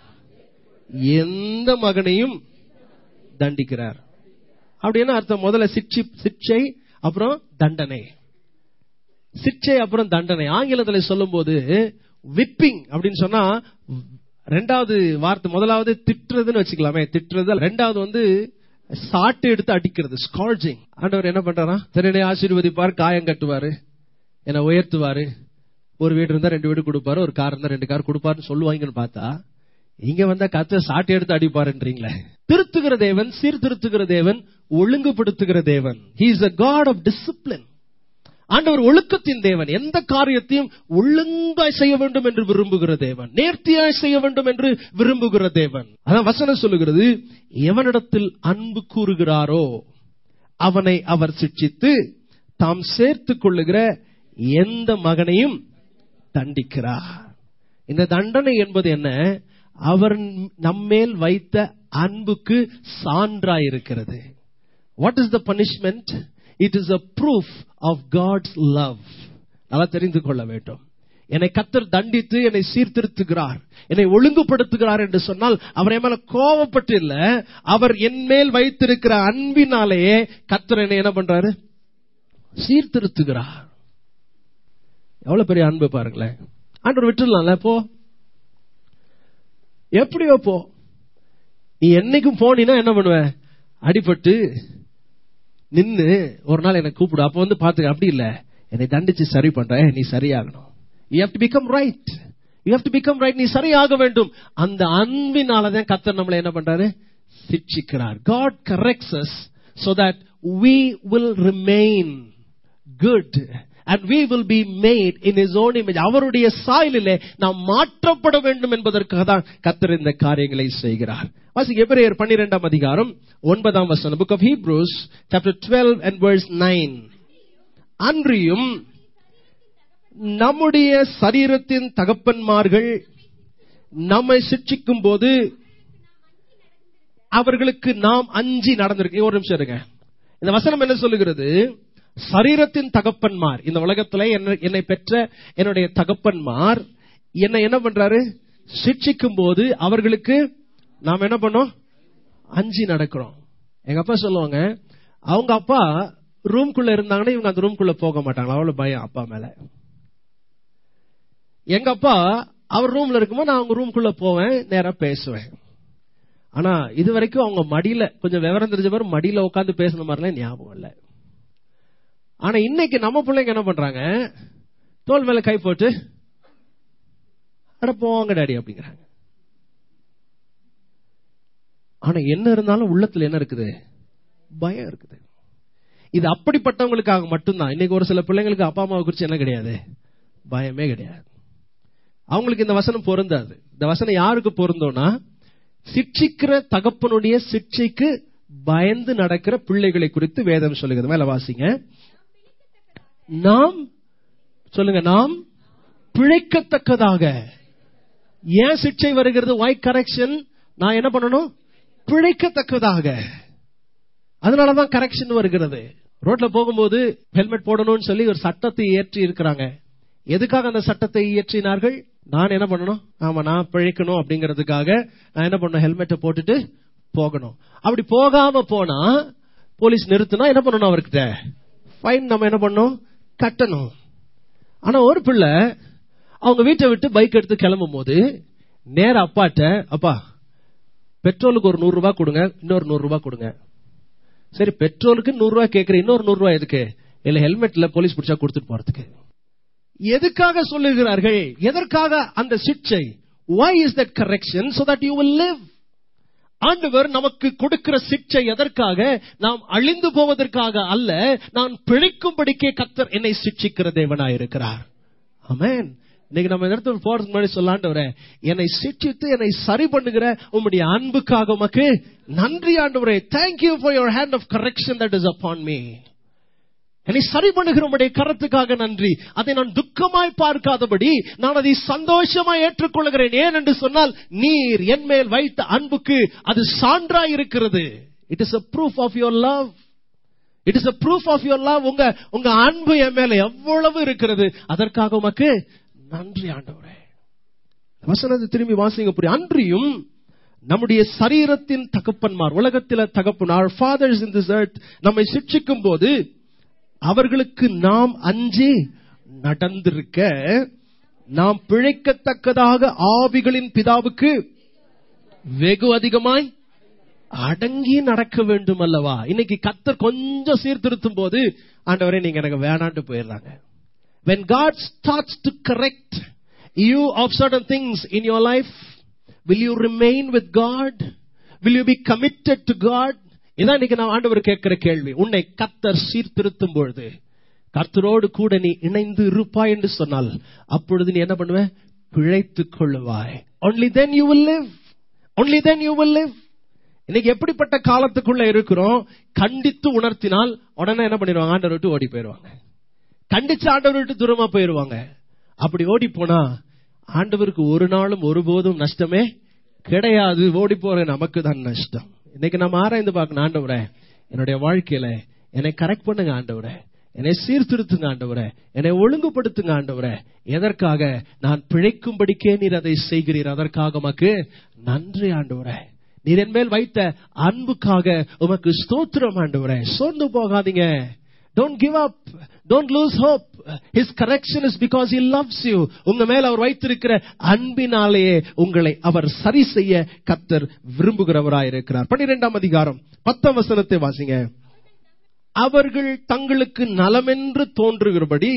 எந்த மகனையும் தண்டிக்கிறார் அப்படின்னா அர்த்தம் முதல்ல சிக்ஷி சிக்ஷை அப்புறம் தண்டனை சிக்ஷை அப்புறம் தண்டனை ஆங்கிலத்தில் சொல்லும்போது விப்பிங் அப்படின்னு சொன்னா ரெண்டாவது வார்த்தை முதலாவது திட்டுறதுன்னு வச்சுக்கலாமே திட்டுறது ரெண்டாவது வந்து சாட்டு எடுத்து அடிக்கிறது ஸ்கால்ஜிங் ஆண்டவர் என்ன பண்றாரா திறனை ஆசீர்வதிப்பார் காயம் கட்டுவாரு என்னை உயர்த்துவாரு ஒரு வீடு இருந்தா ரெண்டு வீடு கொடுப்பாரு ஒரு கார் இருந்தா ரெண்டு கார் கொடுப்பாருன்னு சொல்லுவாங்கன்னு பார்த்தா இங்க வந்தா கத்த சாட்டை எடுத்து அடிப்பாருன்றீங்களே திருத்துகிற தேவன் சீர்திருத்துகிற தேவன் ஒழுங்குபடுத்துகிற தேவன் he is a God of discipline ஆண்டவர் ஒழுக்கத்தின் தேவன் எந்த காரியத்தையும் ஒழுங்காய் செய்ய வேண்டும் என்று விரும்புகிற தேவன் நேர்த்தியாய் செய்ய வேண்டும் என்று விரும்புகிற தேவன் அதான் வசனம் சொல்லுகிறது எவனிடத்தில் அன்பு கூறுகிறாரோ அவனை அவர் சிட்சித்து தாம் சேர்த்துக் கொள்ளுகிற எந்த மகனையும் தண்டிக்கிறார் இந்த தண்டனை என்பது என்ன அவர் நம்மேல் வைத்த அன்புக்கு சான்றாயிருக்கிறது what is the punishment it is a proof of God's love நல்லா தெரிந்து கொள்ள வேண்டும் என்னை கத்தர் தண்டித்து என்னை சீர்திருத்துகிறார் என்னை ஒழுங்குபடுத்துகிறார் என்று சொன்னால் அவர் என் மேல கோவப்பட்டு இல்ல அவர் என் மேல் வைத்திருக்கிற அன்பினாலேயே கத்தர் என்னை என்ன பண்றாரு சீர்திருத்துகிறார் எவ்வளவு பெரிய அன்பு பாருங்களேன் ஆண்டவர் விட்டுடலாம்ல போ எப்படியோ போ நீ என்னைக்கும் போனீன்னா என்ன பண்ணுவ அடிபட்டு நின்னு ஒரு நாள் என்னை கூப்பிடு அப்ப வந்து பாத்துக்க அப்படி இல்ல என்னை தண்டிச்சு சரி பண்ற நீ சரியாகணும் you have to become right you have to become right நீ சரியாக வேண்டும் அந்த அன்பினாலதான் கத்தர் நம்மளை என்ன பண்றாரு சிக்ஷிக்கிறார் God corrects us so that we will remain good and we will be made in his own image அவருடைய சாயலிலே நாம் மாற்றப்பட வேண்டும் என்பதற்காக தான் கத்தர் இந்த காரியங்களை செய்கிறார் வாசிங்க எபிரேயர் பன்னிரெண்டாம் அதிகாரம் ஒன்பதாம் வசனம் book of Hebrews chapter twelve and verse nine அன்றியும் நம்முடைய சரீரத்தின் தகப்பன்மார்கள் நம்மை சிக்ஷிக்கும் போது அவர்களுக்கு நாம் அஞ்சி நடந்திருக்கு ஒரு நிமிஷம் இருங்க இந்த வசனம் என்ன சொல்லுகிறது சரீரத்தின் தகப்பன்மார் இந்த உலகத்துல என்னை பெற்ற என்னுடைய தகப்பன்மார் என்னை என்ன பண்றாரு சிக்ஷிக்கும் போது அவர்களுக்கு நாம் என்ன பண்ணோம் அஞ்சி நடக்கிறோம் எங்க அப்பா சொல்லுவாங்க அவங்க அப்பா ரூம்குள்ள இருந்தாங்கன்னா இவங்க அந்த ரூம்குள்ள போக மாட்டாங்க அவ்வளவு பயம் அப்பா மேல எங்க அப்பா அவர் ரூம்ல இருக்கும்போது நான் அவங்க ரூம்குள்ள போவேன் நேரா பேசுவேன் ஆனா இது வரைக்கும் அவங்க மடியில கொஞ்சம் விவரம் தெரிஞ்ச பேர் மடியில உட்காந்து பேசின மாதிரிலாம் ஞாபகம் இல்லை ஆனா இன்னைக்கு நம்ம பிள்ளைங்க என்ன பண்றாங்க தோல் மேல கை போட்டு அட போங்க டாடி அப்படிங்கிறாங்க ஆனா என்ன இருந்தாலும் உள்ளத்துல என்ன இருக்குது பயம் இருக்குது இது அப்படிப்பட்டவங்களுக்காக மட்டும்தான் இன்னைக்கு ஒரு சில பிள்ளைங்களுக்கு அப்பா அம்மாவை குறிச்சு என்ன கிடையாது பயமே கிடையாது அவங்களுக்கு இந்த வசனம் பொருந்தாது இந்த வசனம் யாருக்கு பொருந்தோம்னா சிக்ஷிக்கிற தகப்பனுடைய சிக்ஷைக்கு பயந்து நடக்கிற பிள்ளைகளை குறித்து வேதம் சொல்லுகிறது மேல வாசிங்க நாம் சொல்லுங்க நாம் பிழைக்கத்தக்கதாக ஏன் சிக்ஷை வருகிறது ஒய் கரெக்ஷன் நான் என்ன பண்ணணும் பிழைக்கத்தக்கதாக அதனாலதான் கரெக்ஷன் வருகிறது ரோட்ல போகும்போது ஹெல்மெட் போடணும்னு சொல்லி ஒரு சட்டத்தை இயற்றி இருக்கிறாங்க எதுக்காக அந்த சட்டத்தை இயற்றினார்கள் நான் என்ன பண்ணணும் ஆமா நான் பிழைக்கணும் அப்படிங்கறதுக்காக நான் என்ன பண்ணணும் ஹெல்மெட்டை போட்டுட்டு போகணும் அப்படி போகாம போனா போலீஸ் நிறுத்தினா என்ன பண்ணணும் அவர்கிட்ட ஃபைன் நம்ம என்ன பண்ணணும் கட்டணும் ஆனா ஒரு பிள்ளை அவங்க வீட்டை விட்டு பைக் எடுத்து கிளம்பும் போது நேர அப்பாட்ட அப்பா பெட்ரோலுக்கு ஒரு நூறு ரூபாய் கொடுங்க இன்னொரு நூறு ரூபாய் கொடுங்க சரி பெட்ரோலுக்கு நூறு ரூபாய் கேட்கற இன்னொரு நூறு ரூபாய் எதுக்கு இல்ல ஹெல்மெட்ல போலீஸ் பிடிச்சா கொடுத்துட்டு போறதுக்கு எதுக்காக சொல்லுகிறார்கள் எதற்காக அந்த சிக்ஷை why is that correction so that you will live ஆண்டவர் நமக்கு கொடுக்கிற சிக்ஷை எதற்காக நாம் அழிந்து போவதற்காக அல்ல நான் பிழைக்கும்படிக்கே கத்தர் என்னை சிக்ஷிக்கிற தேவனாயிருக்கிறார் ஆமென் இன்னைக்கு நம்ம இந்த இடத்துல போறதுக்கு முன்னாடி சொல்லாண்டவரே என்னை சிக்ஷித்து என்னை சரி பண்ணுகிற உம்முடைய அன்புக்காக உமக்கு நன்றி ஆண்டவரே thank you for your hand of correction that is upon me என்னை சரி பண்ணுகிற உடைய கரத்துக்காக நன்றி அதை நான் துக்கமாய் பார்க்காதபடி நான் அதை சந்தோஷமாய் ஏற்றுக்கொள்கிறேன் ஏன் என்று சொன்னால் நீர் என் மேல் வைத்த அன்புக்கு அது சான்றாய் இருக்கிறது it is a proof of your love it is a proof of your love உங்க உங்க அன்பு என் மேல எவ்வளவு இருக்கிறது அதற்காக உமக்கு நன்றி ஆண்டவரே வசனத்தை திரும்பி வாசிங்க புரியும் அன்றியும் நம்முடைய சரீரத்தின் தகப்பன்மார் உலகத்தில தகப்பனார் ஃபாதர்ஸ் இன் திஸ் earth நம்மை சிக்ஷிக்கும் போது அவர்களுக்கு நாம் அஞ்சி நடந்திருக்க நாம் பிழைக்கத்தக்கதாக ஆவிகளின் பிதாவுக்கு வெகு அதிகமாய் அடங்கி நடக்க வேண்டும் அல்லவா இன்னைக்கு கத்தர் கொஞ்சம் சீர்திருத்தும் போது ஆண்டவரே நீங்க எனக்கு வேணான்ட்டு போயிடுறாங்க when God starts to correct you of certain things in your life, will you remain with God? Will you be committed to God? இதான் இன்னைக்கு நான் ஆண்டவர் கேட்கிற கேள்வி உன்னை கத்தர் சீர்திருத்தும் பொழுது கர்த்தரோடு கூட நீ இணைந்து இருப்பாய் என்று சொன்னால் அப்பொழுது நீ என்ன பண்ணுவ பிழைத்துக் கொள்ளுவாய் only then you will live only then you will live இன்னைக்கு எப்படிப்பட்ட காலத்துக்குள்ள இருக்கிறோம் கண்டித்து உணர்த்தினால் உடனே என்ன பண்ணிடுவாங்க ஆண்டவர் விட்டு ஓடி போயிடுவாங்க கண்டிச்சு ஆண்டவர் விட்டு தூரமா போயிருவாங்க அப்படி ஓடி போனா ஆண்டவருக்கு ஒரு நாளும் ஒருபோதும் நஷ்டமே கிடையாது ஓடி போற நமக்கு தான் நஷ்டம் இன்னைக்கு நம்ம ஆராய்ந்து பார்க்கணும் ஆண்டவரே என்னுடைய வாழ்க்கையில என்னை கரெக்ட் பண்ணுங்க ஆண்டவரே என்னை சீர்திருத்துங்க ஆண்டவரே என்னை ஒழுங்குபடுத்துங்க ஆண்டவரே எதற்காக நான் பிழைக்கும்படிக்கே நீர் அதை செய்கிறீர் அதற்காக உமக்கு நன்றி ஆண்டவரே நீர் என் மேல் வைத்த அன்புக்காக உமக்கு ஸ்தோத்திரம் ஆண்டவரே சோர்ந்து போகாதீங்க don't give up don't lose hope his correction is because he loves you உங்க மேல் அவர் வைத்திருக்கிற அன்பினாலேயே உங்களை அவர் சரி செய்ய கத்தர் விரும்புகிறவராயிருக்கிறார் பன்னிரெண்டாம் அதிகாரம் பத்தாம் வசனத்தை வாசிங்க அவர்கள் தங்களுக்கு நலமென்று தோன்றுகிறபடி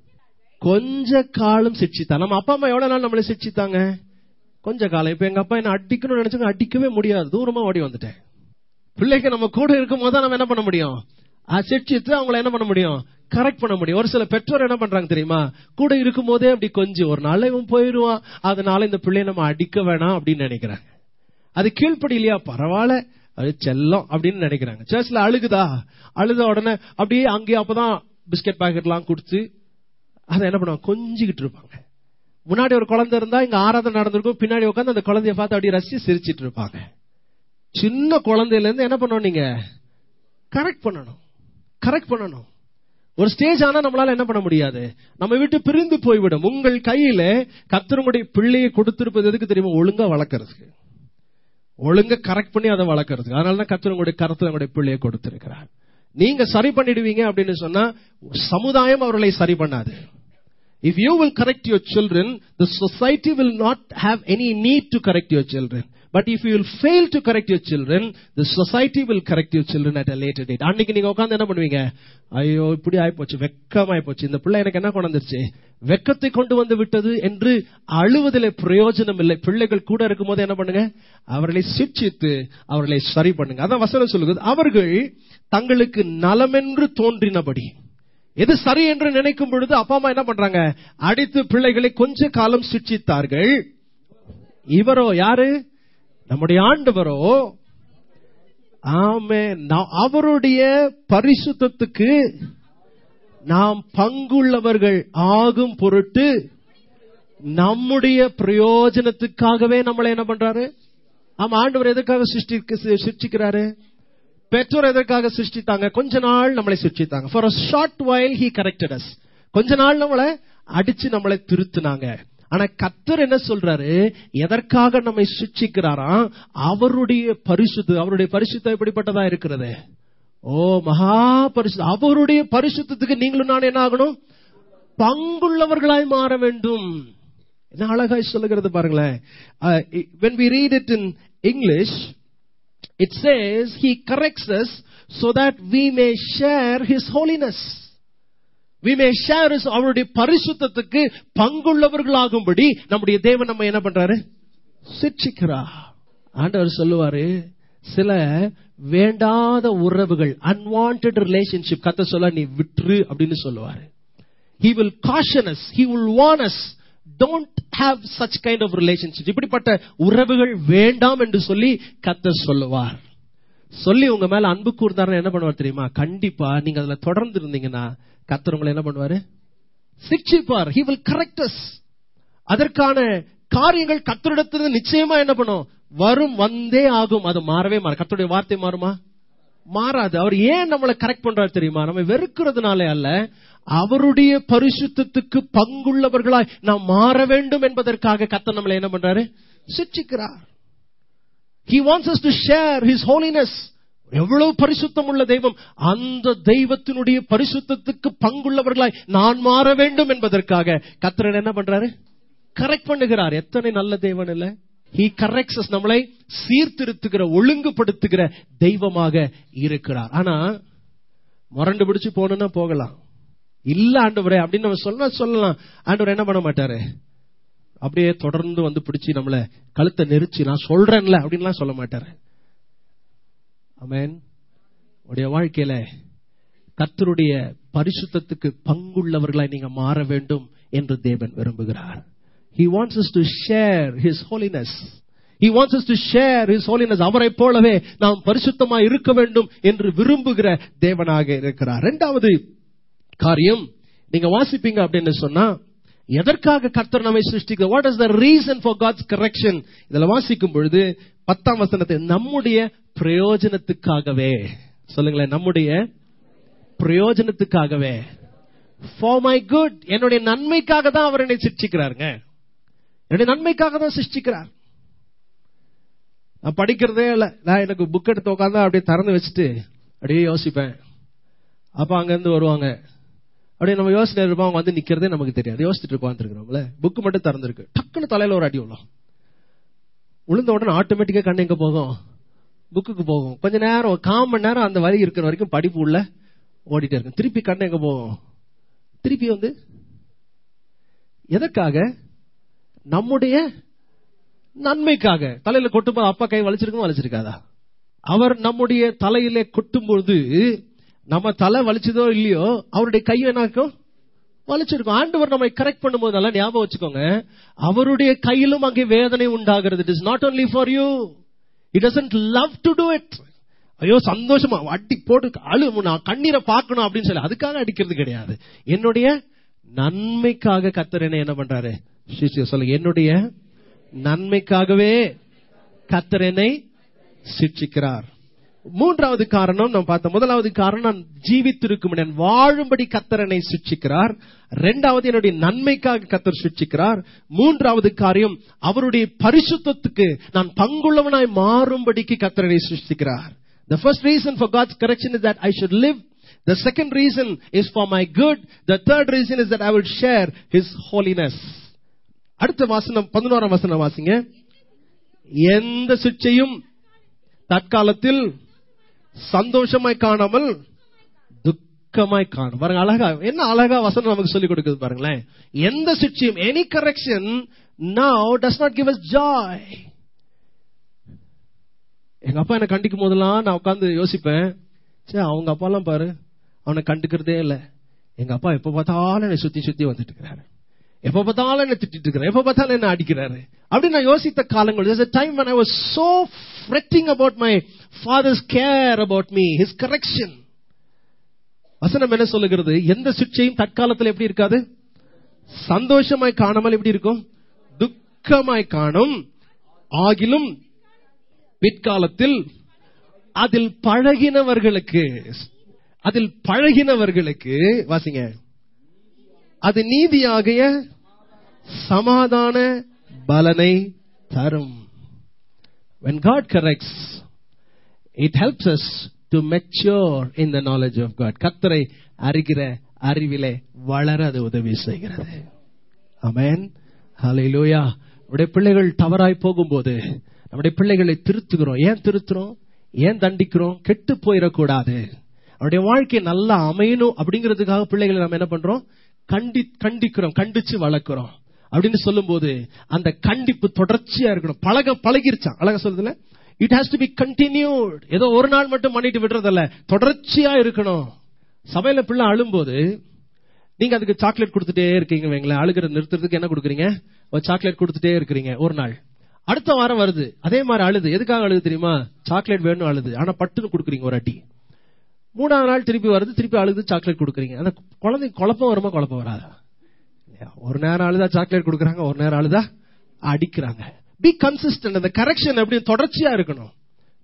கொஞ்ச காலம் சிக்ஷித்தா நம்ம அப்பா அம்மா எவ்வளவு நாள் நம்மளை சிக்ஷித்தாங்க கொஞ்ச காலம் இப்ப எங்க அப்பா என்ன அடிக்கணும்னு நினைச்சாங்க அடிக்கவே முடியாது தூரமா ஓடி வந்துட்டேன் பிள்ளைக்கு நம்ம கூட இருக்கும் போது நம்ம என்ன பண்ண முடியும் அது சிக்ஷித்து அவங்கள என்ன பண்ண முடியும் கரெக்ட் பண்ண முடியும் ஒரு சில பெற்றோர் என்ன பண்றாங்க தெரியுமா கூட இருக்கும் போதே அப்படி கொஞ்சம் ஒரு நாள் இவன் போயிடுவான் அதனால இந்த பிள்ளைய நம்ம அடிக்க வேணாம் அப்படின்னு நினைக்கிறாங்க அது கீழ்ப்படி இல்லையா பரவாயில்ல அது செல்லம் அப்படின்னு நினைக்கிறாங்க சர்ச்ல அழுகுதா அழுத உடனே அப்படியே அங்கேயே அப்பதான் பிஸ்கட் பாக்கெட் எல்லாம் கொடுத்து அதை என்ன பண்ணுவாங்க கொஞ்சிக்கிட்டு இருப்பாங்க முன்னாடி ஒரு குழந்தை இருந்தா இங்க ஆராதனை நடந்திருக்கும் பின்னாடி உட்காந்து அந்த குழந்தைய பார்த்து அப்படியே ரசிச்சு சிரிச்சிட்டு இருப்பாங்க சின்ன குழந்தையில இருந்து என்ன பண்ணணும் நீங்க கரெக்ட் பண்ணணும் கரெக்ட் பண்ணணும் ஒரு ஸ்டேஜ் ஆனா நம்மளால என்ன பண்ண முடியாது நம்ம விட்டு பிரிந்து போய்விடும் உங்கள் கையில கத்தருடைய பிள்ளையை கொடுத்திருப்பது எதுக்கு தெரியுமா ஒழுங்கா வளர்க்கறதுக்கு ஒழுங்கா கரெக்ட் பண்ணி அதை வளர்க்கறதுக்கு அதனாலதான் கத்தருடைய கருத்துல உங்களுடைய பிள்ளையை கொடுத்திருக்கிறார் நீங்க சரி பண்ணிடுவீங்க அப்படின்னு சொன்னா சமுதாயம் அவர்களை சரி பண்ணாது If you will correct your children, the society will not have any need to correct your children. But if you will fail to correct your children, the society will correct your children at a later date. அன்னைக்கு நீங்க உட்கார்ந்து என்ன பண்ணுவீங்க ஐயோ இப்படி ஆயிப்போச்சு வெக்கமாயி போச்சு இந்த பிள்ளை எனக்கு என்ன கொண்டு வந்துருச்சு வெக்கத்தை கொண்டு வந்து விட்டது என்று அழுவதில் பிரயோஜனம் இல்லை பிள்ளைகள் கூட இருக்கும் போது என்ன பண்ணுங்க அவர்களை சிக்ஷித்து அவர்களை சரி பண்ணுங்க அதான் வசனம் சொல்லுகிறது அவர்கள் தங்களுக்கு நலமென்று தோன்றினபடி எது சரி என்று நினைக்கும் பொழுது அப்பா அம்மா என்ன பண்றாங்க அடித்து பிள்ளைகளை கொஞ்ச காலம் சிக்ஷித்தார்கள் இவரோ யாரு நம்முடைய ஆண்டவரோ ஆமே அவருடைய பரிசுத்தத்துக்கு நாம் பங்குள்ளவர்கள் ஆகும் பொருட்டு நம்முடைய பிரயோஜனத்துக்காகவே நம்மளை என்ன பண்றாரு ஆமா ஆண்டவர் எதுக்காக சிருஷ்டிக்கிறாரு பெற்றோர் எதற்காக சிருஷ்டித்தாங்க கொஞ்ச நாள் நம்மளை சிருஷ்டித்தாங்க for a short while he corrected us கொஞ்ச நாள் நம்மளை அடிச்சு நம்மளை திருத்தினாங்க ஆனா கத்தர் என்ன சொல்றாரு எதற்காக நம்மை சிக்ஷிக்கிறாராம் அவருடைய பரிசுத்து அவருடைய பரிசுத்தம் எப்படிப்பட்டதா இருக்கிறது ஓ மகா பரிசு அவருடைய பரிசுத்தத்துக்கு நீங்களும் நான் என்ன ஆகணும் பங்குள்ளவர்களாய் மாற வேண்டும் என்ன அழகாய் சொல்லுகிறது பாருங்களேன் when we read it in english it says he corrects us so that we may share his holiness we may share his அவருடைய பரிசுத்தத்துக்கு பங்குள்ளவர்களாகும்படி நம்முடைய தேவன் நம்ம என்ன பண்றாரு சிக்ஷிக்கிறா ஆண்டவர் சொல்லுவாரு சில வேண்டாத உறவுகள் அன்வான்ட் ரிலேஷன்ஷிப் கத்த சொல்ல நீ விட்டுரு அப்படின்னு சொல்லுவாரு he will caution us he will warn us don't have such kind of relationships இப்படிப்பட்ட உறவுகள் வேண்டாம் என்று சொல்லி கத்தர் சொல்லுவார் சொல்லி உங்க மேல அன்பு கூர்ந்தாருன்னு என்ன பண்ணுவார் தெரியுமா கண்டிப்பா நீங்க அதுல தொடர்ந்து இருந்தீங்கன்னா கத்தர் உங்களை என்ன பண்ணுவாரு சிக்ஷிப்பார் he will correct us அதற்கான காரியங்கள் கத்தரிடத்திலிருந்து நிச்சயமா என்ன பண்ணும் வரும் வந்தே ஆகும் அது மாறவே மாறும் கத்தருடைய வார்த்தை மாறுமா மாறாது அவர் ஏன் நம்மளை கரெக்ட் பண்றாரு தெரியுமா நம்ம வெறுக்கிறதுனால அல்ல அவருடைய பரிசுத்தத்துக்கு பங்குள்ளவர்களாய் நாம் மாற வேண்டும் என்பதற்காக கத்த நம்மளை என்ன பண்றாரு சிக்ஷிக்கிறார் He wants us to share His holiness. எவ்வளவு பரிசுத்தம் உள்ள தெய்வம் அந்த தெய்வத்தினுடைய பரிசுத்தத்துக்கு பங்குள்ளவர்களாய் நான் மாற வேண்டும் என்பதற்காக கத்திரன் என்ன பண்றாரு கரெக்ட் பண்ணுகிறார் எத்தனை நல்ல தெய்வன் இல்ல ஹி கரெக்ட்ஸ் நம்மளை சீர்திருத்துகிற ஒழுங்குபடுத்துகிற தெய்வமாக இருக்கிறார் ஆனா முரண்டு பிடிச்சு போகணும்னா போகலாம் இல்ல ஆண்டவரே அப்படின்னு நம்ம சொன்னா சொல்லலாம் ஆண்டவர் என்ன பண்ண மாட்டாரு அப்படியே தொடர்ந்து வந்து பிடிச்சி நம்மள கழுத்தை நெரிச்சு நான் சொல்றேன்ல அப்படின்லாம் சொல்ல மாட்டாரு அமேன் உடைய வாழ்க்கையில கர்த்தருடைய பரிசுத்தத்துக்கு பங்குள்ளவர்களாய் நீங்க மாற வேண்டும் என்று தேவன் விரும்புகிறார் He wants us to share His holiness. He wants us to share His holiness. அவரை போலவே நாம் பரிசுத்தமா இருக்க வேண்டும் என்று விரும்புகிற தேவனாக இருக்கிறார் இரண்டாவது காரியம் நீங்க வாசிப்பீங்க அப்படின்னு சொன்னா எதற்காக கர்த்தர் நம்மை சிருஷ்டிக்க what is the reason for God's correction இதுல வாசிக்கும் பொழுது பத்தாம் வசனத்தை நம்முடைய பிரயோஜனத்துக்காகவே சொல்லுங்களேன் நம்முடைய பிரயோஜனத்துக்காகவே ஃபார் மை குட் என்னுடைய நன்மைக்காக தான் அவர் என்னை சிருஷ்டிக்கிறாருங்க என்னுடைய நன்மைக்காக தான் சிருஷ்டிக்கிறார் நான் படிக்கிறதே இல்ல நான் எனக்கு புக் எடுத்து உட்காந்து அப்படியே திறந்து வச்சுட்டு அப்படியே யோசிப்பேன் அப்ப அங்க இருந்து வருவாங்க அப்படியே நம்ம யோசனை இருப்போம் அவங்க வந்து நிக்கிறதே நமக்கு தெரியாது யோசிச்சுட்டு உட்காந்துருக்கிறோம்ல புக்கு மட்டும் திறந்திருக்கு டக்குன்னு தலையில ஒரு அடி விழும் விழுந்த உடனே ஆட்டோமேட்டிக்கா கண்ணு எங்க போகும் புக்குக்கு போகும் கொஞ்ச நேரம் ஒரு கால் மணி நேரம் அந்த வரி இருக்கிற வரைக்கும் படிப்பு உள்ள ஓடிட்டே இருக்கும் திருப்பி கண்ணு எங்க போகும் திருப்பி வந்து எதற்காக நம்முடைய நன்மைக்காக தலையில கொட்டும்போது அப்பா கை வலிச்சிருக்கும் வலிச்சிருக்காதா அவர் நம்முடைய தலையிலே கொட்டும்போது நம்ம தலை வலிச்சதோ இல்லையோ அவருடைய கை என்னாக்கும் வலிச்சிருக்கும் ஆண்டவர் நம்மை கரெக்ட் பண்ணும்போது நல்லா ஞாபகம் வச்சுக்கோங்க அவருடைய கையிலும் அங்கே வேதனை உண்டாகிறது it is not only for you it doesn't love to do it ஐயோ சந்தோஷமா அடி போட்டு அழு நான் கண்ணீரை பார்க்கணும் அப்படின்னு சொல்லி அதுக்காக அடிக்கிறது கிடையாது என்னுடைய நன்மைக்காக கத்தர் என்ன என்ன பண்றாரு சிஷ்ய சொல்லுங்க என்னுடைய நன்மைக்காகவே கத்தர் என்னை சிக்ஷிக்கிறார் மூன்றாவது காரணம் நாம் பார்த்த முதலாவது காரணம் நான் ஜீவித்திருக்கும் நான் வாழும்படி கத்தரனை சிக்ஷிக்கிறார் இரண்டாவது என்னுடைய நன்மைக்காக கத்தர் சிக்ஷிக்கிறார் மூன்றாவது காரியம் அவருடைய பரிசுத்தத்துக்கு நான் பங்குள்ளவனாய் மாறும்படிக்கு கத்தரனை சிருஷ்டிக்கிறார் The first reason for God's correction is that I should live. The second reason is for my good. The third reason is that I will share His holiness. அடுத்த வாசனம் பதினோராம் வசனம் வாசிங்க எந்த சிக்ஷையும் தற்காலத்தில் சந்தோஷமாய் காணாமல் துக்கமாய் காணும் பாருங்க அழகா என்ன அழகா வசனம் நமக்கு சொல்லிக் கொடுக்குது பாருங்களேன் எந்த சிக்ஷையும் any correction now does not give us joy எங்க அப்பா என்ன கண்டிக்கும் போதெல்லாம் நான் உட்காந்து யோசிப்பேன் சே அவங்க அப்பா எல்லாம் பாரு அவனை கண்டுக்கிறதே இல்ல எங்க அப்பா எப்ப பார்த்தாலும் என்னை சுத்தி சுத்தி வந்துட்டு இருக்கிறாரு எப்ப பார்த்தாலும் என்ன திட்டிட்டு இருக்கிறார் எப்ப பார்த்தாலும் என்ன அடிக்கிறாரு அப்படி நான் யோசித்த காலங்கள் there's a time when I was so fretting about my father's care about me his correction வசனம் என்ன சொல்லுகிறது எந்த சிக்ஷையும் தற்காலத்தில் எப்படி இருக்காது சந்தோஷமாய் காணாமல் எப்படி இருக்கும் துக்கமாய் காணும் ஆகிலும் பிற்காலத்தில் அதில் பழகினவர்களுக்கு அதில் பழகினவர்களுக்கு வாசிங்க அது நீதியாகிய சமாதான பலனை தரும் when god corrects it helps us to mature in the knowledge of god கத்தரை அறிகிற அறிவிலே வளர அது உதவி செய்கிறது ஆமென் ஹalleluya உடைய பிள்ளைகள் தவறாய் போகும்போது நம்முடைய பிள்ளைகளை திருத்துகிறோம் ஏன் திருத்துறோம் ஏன் தண்டிக்கிறோம் கெட்டு போயிடக்கூடாது அவருடைய வாழ்க்கை நல்லா அமையணும் அப்படிங்கிறதுக்காக பிள்ளைகளை நம்ம என்ன பண்றோம் கண்டி கண்டிக்கிறோம் கண்டிச்சு வளர்க்கிறோம் அப்படின்னு சொல்லும்போது அந்த கண்டிப்பு தொடர்ச்சியா இருக்கணும் பழக பழகிருச்சான் அழகா சொல்றதுல it has to be continued ஏதோ ஒரு நாள் மட்டும் பண்ணிட்டு விடுறதல்ல தொடர்ச்சியா இருக்கணும் சபையில பிள்ளை அழும்போது நீங்க அதுக்கு சாக்லேட் கொடுத்துட்டே இருக்கீங்க வைங்களேன் அழுகிற நிறுத்துறதுக்கு என்ன கொடுக்குறீங்க ஒரு சாக்லேட் கொடுத்துட்டே இருக்கிறீங்க ஒரு நாள் அடுத்த வாரம் வருது அதே மாதிரி அழுது எதுக்காக அழுது தெரியுமா சாக்லேட் வேணும் அழுது ஆனா பட்டுன்னு கொடுக்குறீங்க ஒரு அடி மூணாவது நாள் திருப்பி வருது திருப்பி அழுது சாக்லேட் கொடுக்குறீங்க அந்த குழந்தை குழப்பம் வருமா குழப்பம் வராதா ஒரு நேரம் அழுதா சாக்லேட் கொடுக்குறாங்க ஒரு நேரம் அழுதா அடிக்கிறாங்க பி கன்சிஸ்டன்ட் அந்த கரெக்ஷன் எப்படி தொடர்ச்சியா இருக்கணும்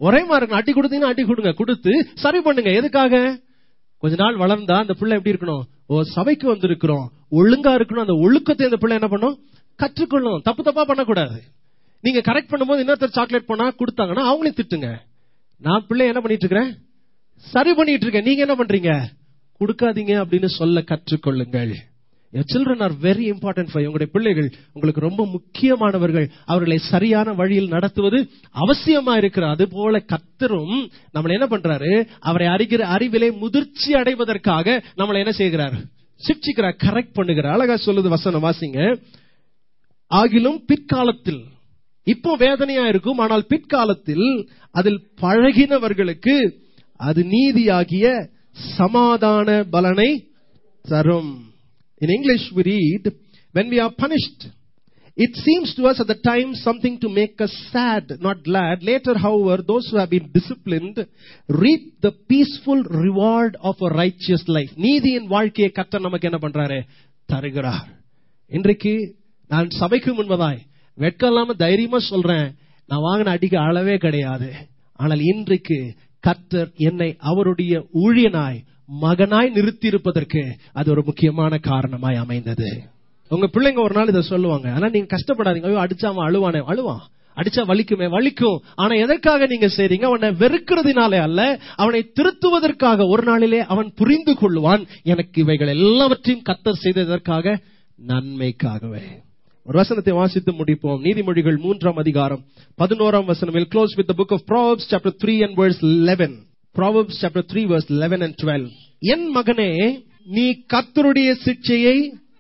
ஒரே மாதிரி இருக்கணும் அடி கொடுத்தீங்கன்னா அடி கொடுங்க கொடுத்து சரி பண்ணுங்க எதுக்காக கொஞ்ச நாள் வளர்ந்தா அந்த பிள்ளை எப்படி இருக்கணும் ஓ சபைக்கு வந்திருக்கிறோம் ஒழுங்கா இருக்கணும் அந்த ஒழுக்கத்தை அந்த பிள்ளை என்ன பண்ணும் கற்றுக்கொள்ளும் தப்பு தப்பா பண்ணக்கூடாது நீங்க கரெக்ட் பண்ணும்போது இன்னொருத்தர் சாக்லேட் பண்ணா கொடுத்தாங்கன்னா அவங்களையும் திட்டுங்க நான் பிள்ளை என்ன பண்ணிட்டு இருக்கிறேன் சரி பண்ணிட்டு இருக்கேன் நீங்க என்ன பண்றீங்க கொடுக்காதீங்க அப்படின்னு சொல்ல கற்றுக்கொள்ளுங்கள் Your children are very important for you. உங்களுடைய பிள்ளைகள் உங்களுக்கு ரொம்ப முக்கியமானவர்கள் அவர்களை சரியான வழியில் நடத்துவது அவசியமா இருக்கிற அது போல கத்தரும் நம்மளை என்ன பண்றாரு அவரை அறிகிற அறிவிலே முதிர்ச்சி அடைவதற்காக நம்மளை என்ன செய்கிறார் சிக்ஷிக்கிறார் கரெக்ட் பண்ணுகிறார் அழகா சொல்லுது வசனம் வாசிங்க ஆகிலும் பிற்காலத்தில் இப்போ வேதனையா இருக்கும் ஆனால் பிற்காலத்தில் அதில் பழகினவர்களுக்கு அது நீதியாகிய சமாதான பலனை தரும் In English we read, when we are punished, it seems to us at the time something to make us sad, not glad. Later, however, those who have been disciplined reap the peaceful reward of a righteous life. நீதியின் வாழ்க்கையை கர்த்தர் நமக்கு என்ன பண்றாரு தருகிறார் இன்றைக்கு நான் சபைக்கு முன்பதாய் வெட்கம் இல்லாம தைரியமா சொல்றேன் நான் வாங்கின அடிக்க அளவே கிடையாது ஆனால் இன்றைக்கு கர்த்தர் என்னை அவருடைய ஊழியனாய் மகனாய் நிறுத்தி இருப்பதற்கு அது ஒரு முக்கியமான காரணமாய் அமைந்தது உங்க பிள்ளைங்க ஒரு நாள் இதை சொல்லுவாங்க ஆனா நீங்க கஷ்டப்படாதீங்க ஐயோ அடிச்சா அவன் அழுவானே அழுவான் அடிச்சா வலிக்குமே வலிக்கும் ஆனா எதற்காக நீங்க செய்றீங்க அவனை வெறுக்கிறதுனாலே அல்ல அவனை திருத்துவதற்காக ஒரு நாளிலே அவன் புரிந்து கொள்வான் எனக்கு இவைகள் எல்லாவற்றையும் கத்தர் செய்ததற்காக நன்மைக்காகவே ஒரு வசனத்தை வாசித்து முடிப்போம் நீதிமொழிகள் மூன்றாம் அதிகாரம் பதினோராம் வசனம் will close with the book of Proverbs chapter 3 and verse 11 Proverbs chapter 3 verse 11 and 12 என் மகனே நீ கர்த்தருடைய சிக்ஷையை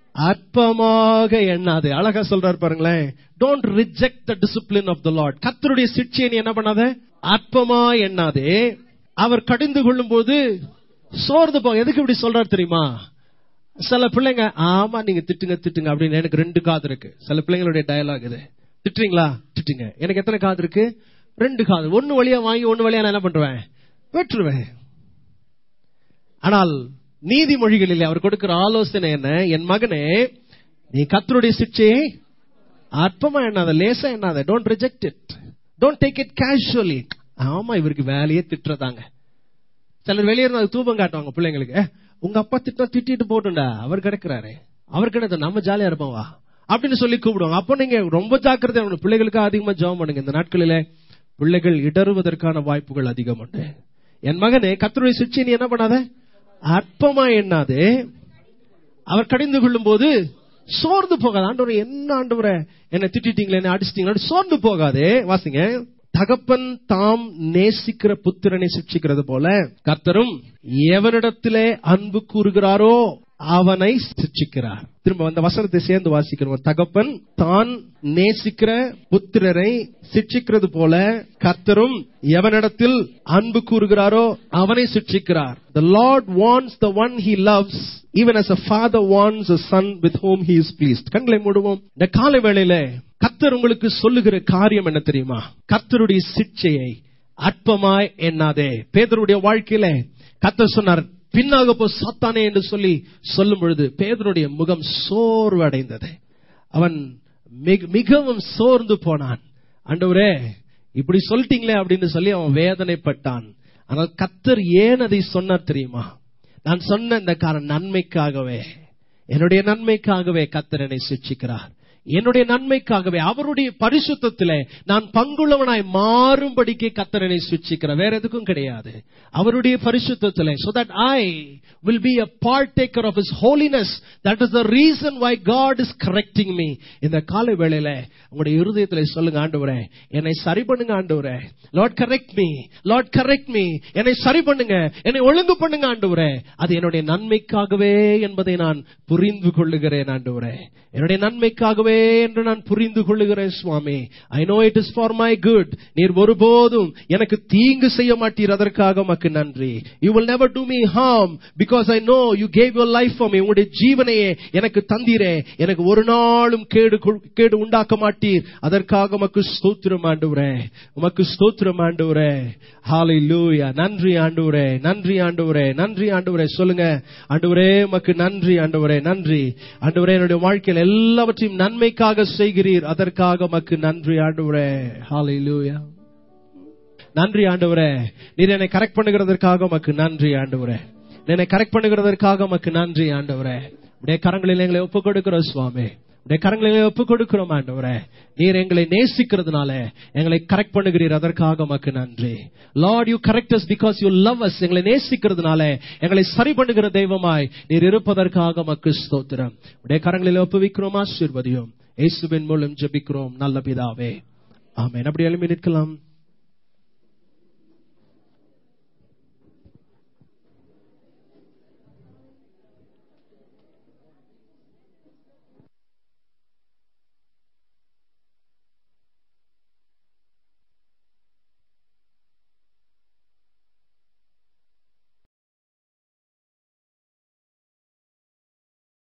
அற்பமாக எண்ணாது அழகா சொல்றாரு பாருங்களேன் don't reject the discipline of the Lord கர்த்தருடைய சிக்ஷையை நீ என்ன பண்ணாத அற்பமா எண்ணாதே அவர் கடிந்து கொள்ளும் போது சோர்ந்து போ எதுக்கு இப்படி சொல்றாரு தெரியுமா சில பிள்ளைங்க ஆமா நீங்க திட்டுங்க திட்டுங்க அப்படின்னு எனக்கு ரெண்டு காது இருக்கு சில பிள்ளைங்களுடைய டயலாக் இது திட்டுறீங்களா திட்டுங்க எனக்கு எத்தனை காது இருக்கு ரெண்டு காது ஒன்னு வழியா வாங்கி ஒன்னு வழியா நான் என்ன பண்றேன் வெற்றுவேன் ஆனால் நீதிமொழிகளில் அவர் கொடுக்கிற ஆலோசனை என்ன என் மகனே நீ கத்தருடைய சிக்ஷையை அற்பமா எண்ணாத லேசா எண்ணாத don't reject it don't take it casually ஆமா இவருக்கு வேலையே திட்டுறதாங்க சிலர் வெளியே இருந்து தூபம் காட்டுவாங்க பிள்ளைங்களுக்கு "ஏ, உங்க அப்பா திட்டம் திட்டிட்டு போட்டுண்டா அவர் கிடக்குறாரு அவர் கிடத்த நம்ம ஜாலியா இருப்போம் வா அப்படின்னு சொல்லி கூப்பிடுவாங்க அப்போ நீங்க ரொம்ப ஜாக்கிரதை இருக்கணும். பிள்ளைகளுக்கு அதிகமா ஜெபம் பண்ணுங்க இந்த நாட்களிலே பிள்ளைகள் இடறுவதற்கான வாய்ப்புகள் அதிகம் உண்டு என் மகனே கத்தருடைய சிக்ஷை நீ என்ன பண்ணாத அற்பமா எண்ணாதே அவர் கடிந்து கொள்ளும் போது சோர்ந்து போகாது ஆண்டவரே என்ன ஆண்டவரே என்ன திட்டிட்டீங்களே என்ன அடிச்சிட்டீங்களா சோர்ந்து போகாதே வாசிங்க தகப்பன் தாம் நேசிக்கிற புத்திரனை சிக்ஷிக்கிறது போல கர்த்தரும் எவனிடத்திலே அன்பு கூறுகிறாரோ அவனை சிக்ஷிக்கிறார் திரும்ப அந்த வசனத்தை சேர்ந்து வாசிக்கிறோம் தகப்பன் தான் நேசிக்கிற புத்திரரை சிக்ஷிக்கிறது போல கர்த்தரும் எவனிடத்தில் அன்பு கூறுகிறாரோ அவனை சிக்ஷிக்கிறார் The Lord wants the one he loves even as a father wants a son with whom he is pleased கண்களை மூடுவோம் இந்த காலை வேளையில கர்த்தர் உங்களுக்கு சொல்லுகிற காரியம் என்ன தெரியுமா கர்த்தருடைய சிக்ஷையை அற்பமாய் எண்ணாதே பேதருடைய வாழ்க்கையில கர்த்தர் சொன்னார் பின்னாக போ சாத்தானே என்று சொல்லி சொல்லும் பொழுது பேதருடைய முகம் சோர்வு அடைந்தது அவன் மிக- மிகவும் சோர்ந்து போனான் ஆண்டவரே இப்படி சொல்லிட்டீங்களே அப்படின்னு சொல்லி அவன் வேதனைப்பட்டான் ஆனால் கத்தர் ஏன் அதை சொன்னார் தெரியுமா நான் சொன்ன இந்த காரணம் நன்மைக்காகவே என்னுடைய நன்மைக்காகவே கத்தர் என்னை சிக்ஷிக்கிறார் என்னுடைய நன்மைக்காகவே அவருடைய பரிசுத்தத்திலே நான் பங்குள்ளவனாய் மாறும்படிக்கு கத்தரனை சுச்சிக்கிறேன் வேற எதுக்கும் கிடையாது அவருடைய பரிசுத்தத்திலே so that I will be a partaker of his holiness that is the reason why God is correcting me இந்த காலை வேளையில உங்களுடைய இருதயத்திலே சொல்லுங்க ஆண்டவரே என்னை சரி பண்ணுங்க ஆண்டவரே Lord correct me Lord correct me என்னை சரி பண்ணுங்க என்னை ஒழுங்கு பண்ணுங்க ஆண்டவரே அது என்னுடைய நன்மைக்காகவே என்பதை நான் புரிந்து கொள்ளுகிறேன் ஆண்டவரே என்னுடைய நன்மைக்காகவே என்று நான் புரிந்து கொள்ளுகிறேன் சுவாமி I know it is for my good நீர் ஒருபோதும் எனக்கு தீங்கு செய்ய மாட்டீர் அதற்காக மக்கு நன்றி you will never do me harm because I know you gave your life for me உங்களுடைய ஜீவனையே எனக்கு தந்தீரே எனக்கு ஒரு நாளும் கேடு கொ- கேடு உண்டாக்க மாட்டீர் அதற்காக உமக்கு ஸ்தோத்திரம் ஆண்டவரே உமக்கு ஸ்தோத்திரம் ஆண்டவரே ஹalleluya நன்றி ஆண்டவரே நன்றி ஆண்டவரே நன்றி ஆண்டவரே சொல்லுங்க ஆண்டவரே உமக்கு நன்றி ஆண்டவரே நன்றி ஆண்டவரே என்னுடைய வாழ்க்கையில் எல்லாவற்றையும் நன்மைக்காக செய்கிறீர் அதற்காக உமக்கு நன்றி ஆண்டவரே ஹalleluya நன்றி ஆண்டவரே நீர் என்னை கரெக்ட் பண்ணுகிறதற்காக உமக்கு நன்றி ஆண்டவரே என்னை கரெக்ட் பண்ணுகிறதற்காக உமக்கு நன்றி ஆண்டவரே உடைய கரங்களில் எங்களை ஒப்புக் கொடுக்கிறோம் சுவாமி உடைய கரங்களிலே ஒப்புக் கொடுக்கிறோம் ஆண்டவரே நீர் எங்களை நேசிக்கிறதுனால எங்களை கரெக்ட் பண்ணுகிறீர் அதற்காக உமக்கு நன்றி Lord you correct us because you love us எங்களை நேசிக்கிறதுனால எங்களை சரி பண்ணுகிற தெய்வமாய் நீர் இருப்பதற்காக உமக்கு ஸ்தோத்திரம் உடைய கரங்களிலே ஒப்புவிக்கிறோம் ஆசீர்வதியும் இயேசுவின் மூலம் ஜெபிக்கிறோம் நல்ல பிதாவே ஆமென் அப்படி எழுப்பி நிற்கலாம்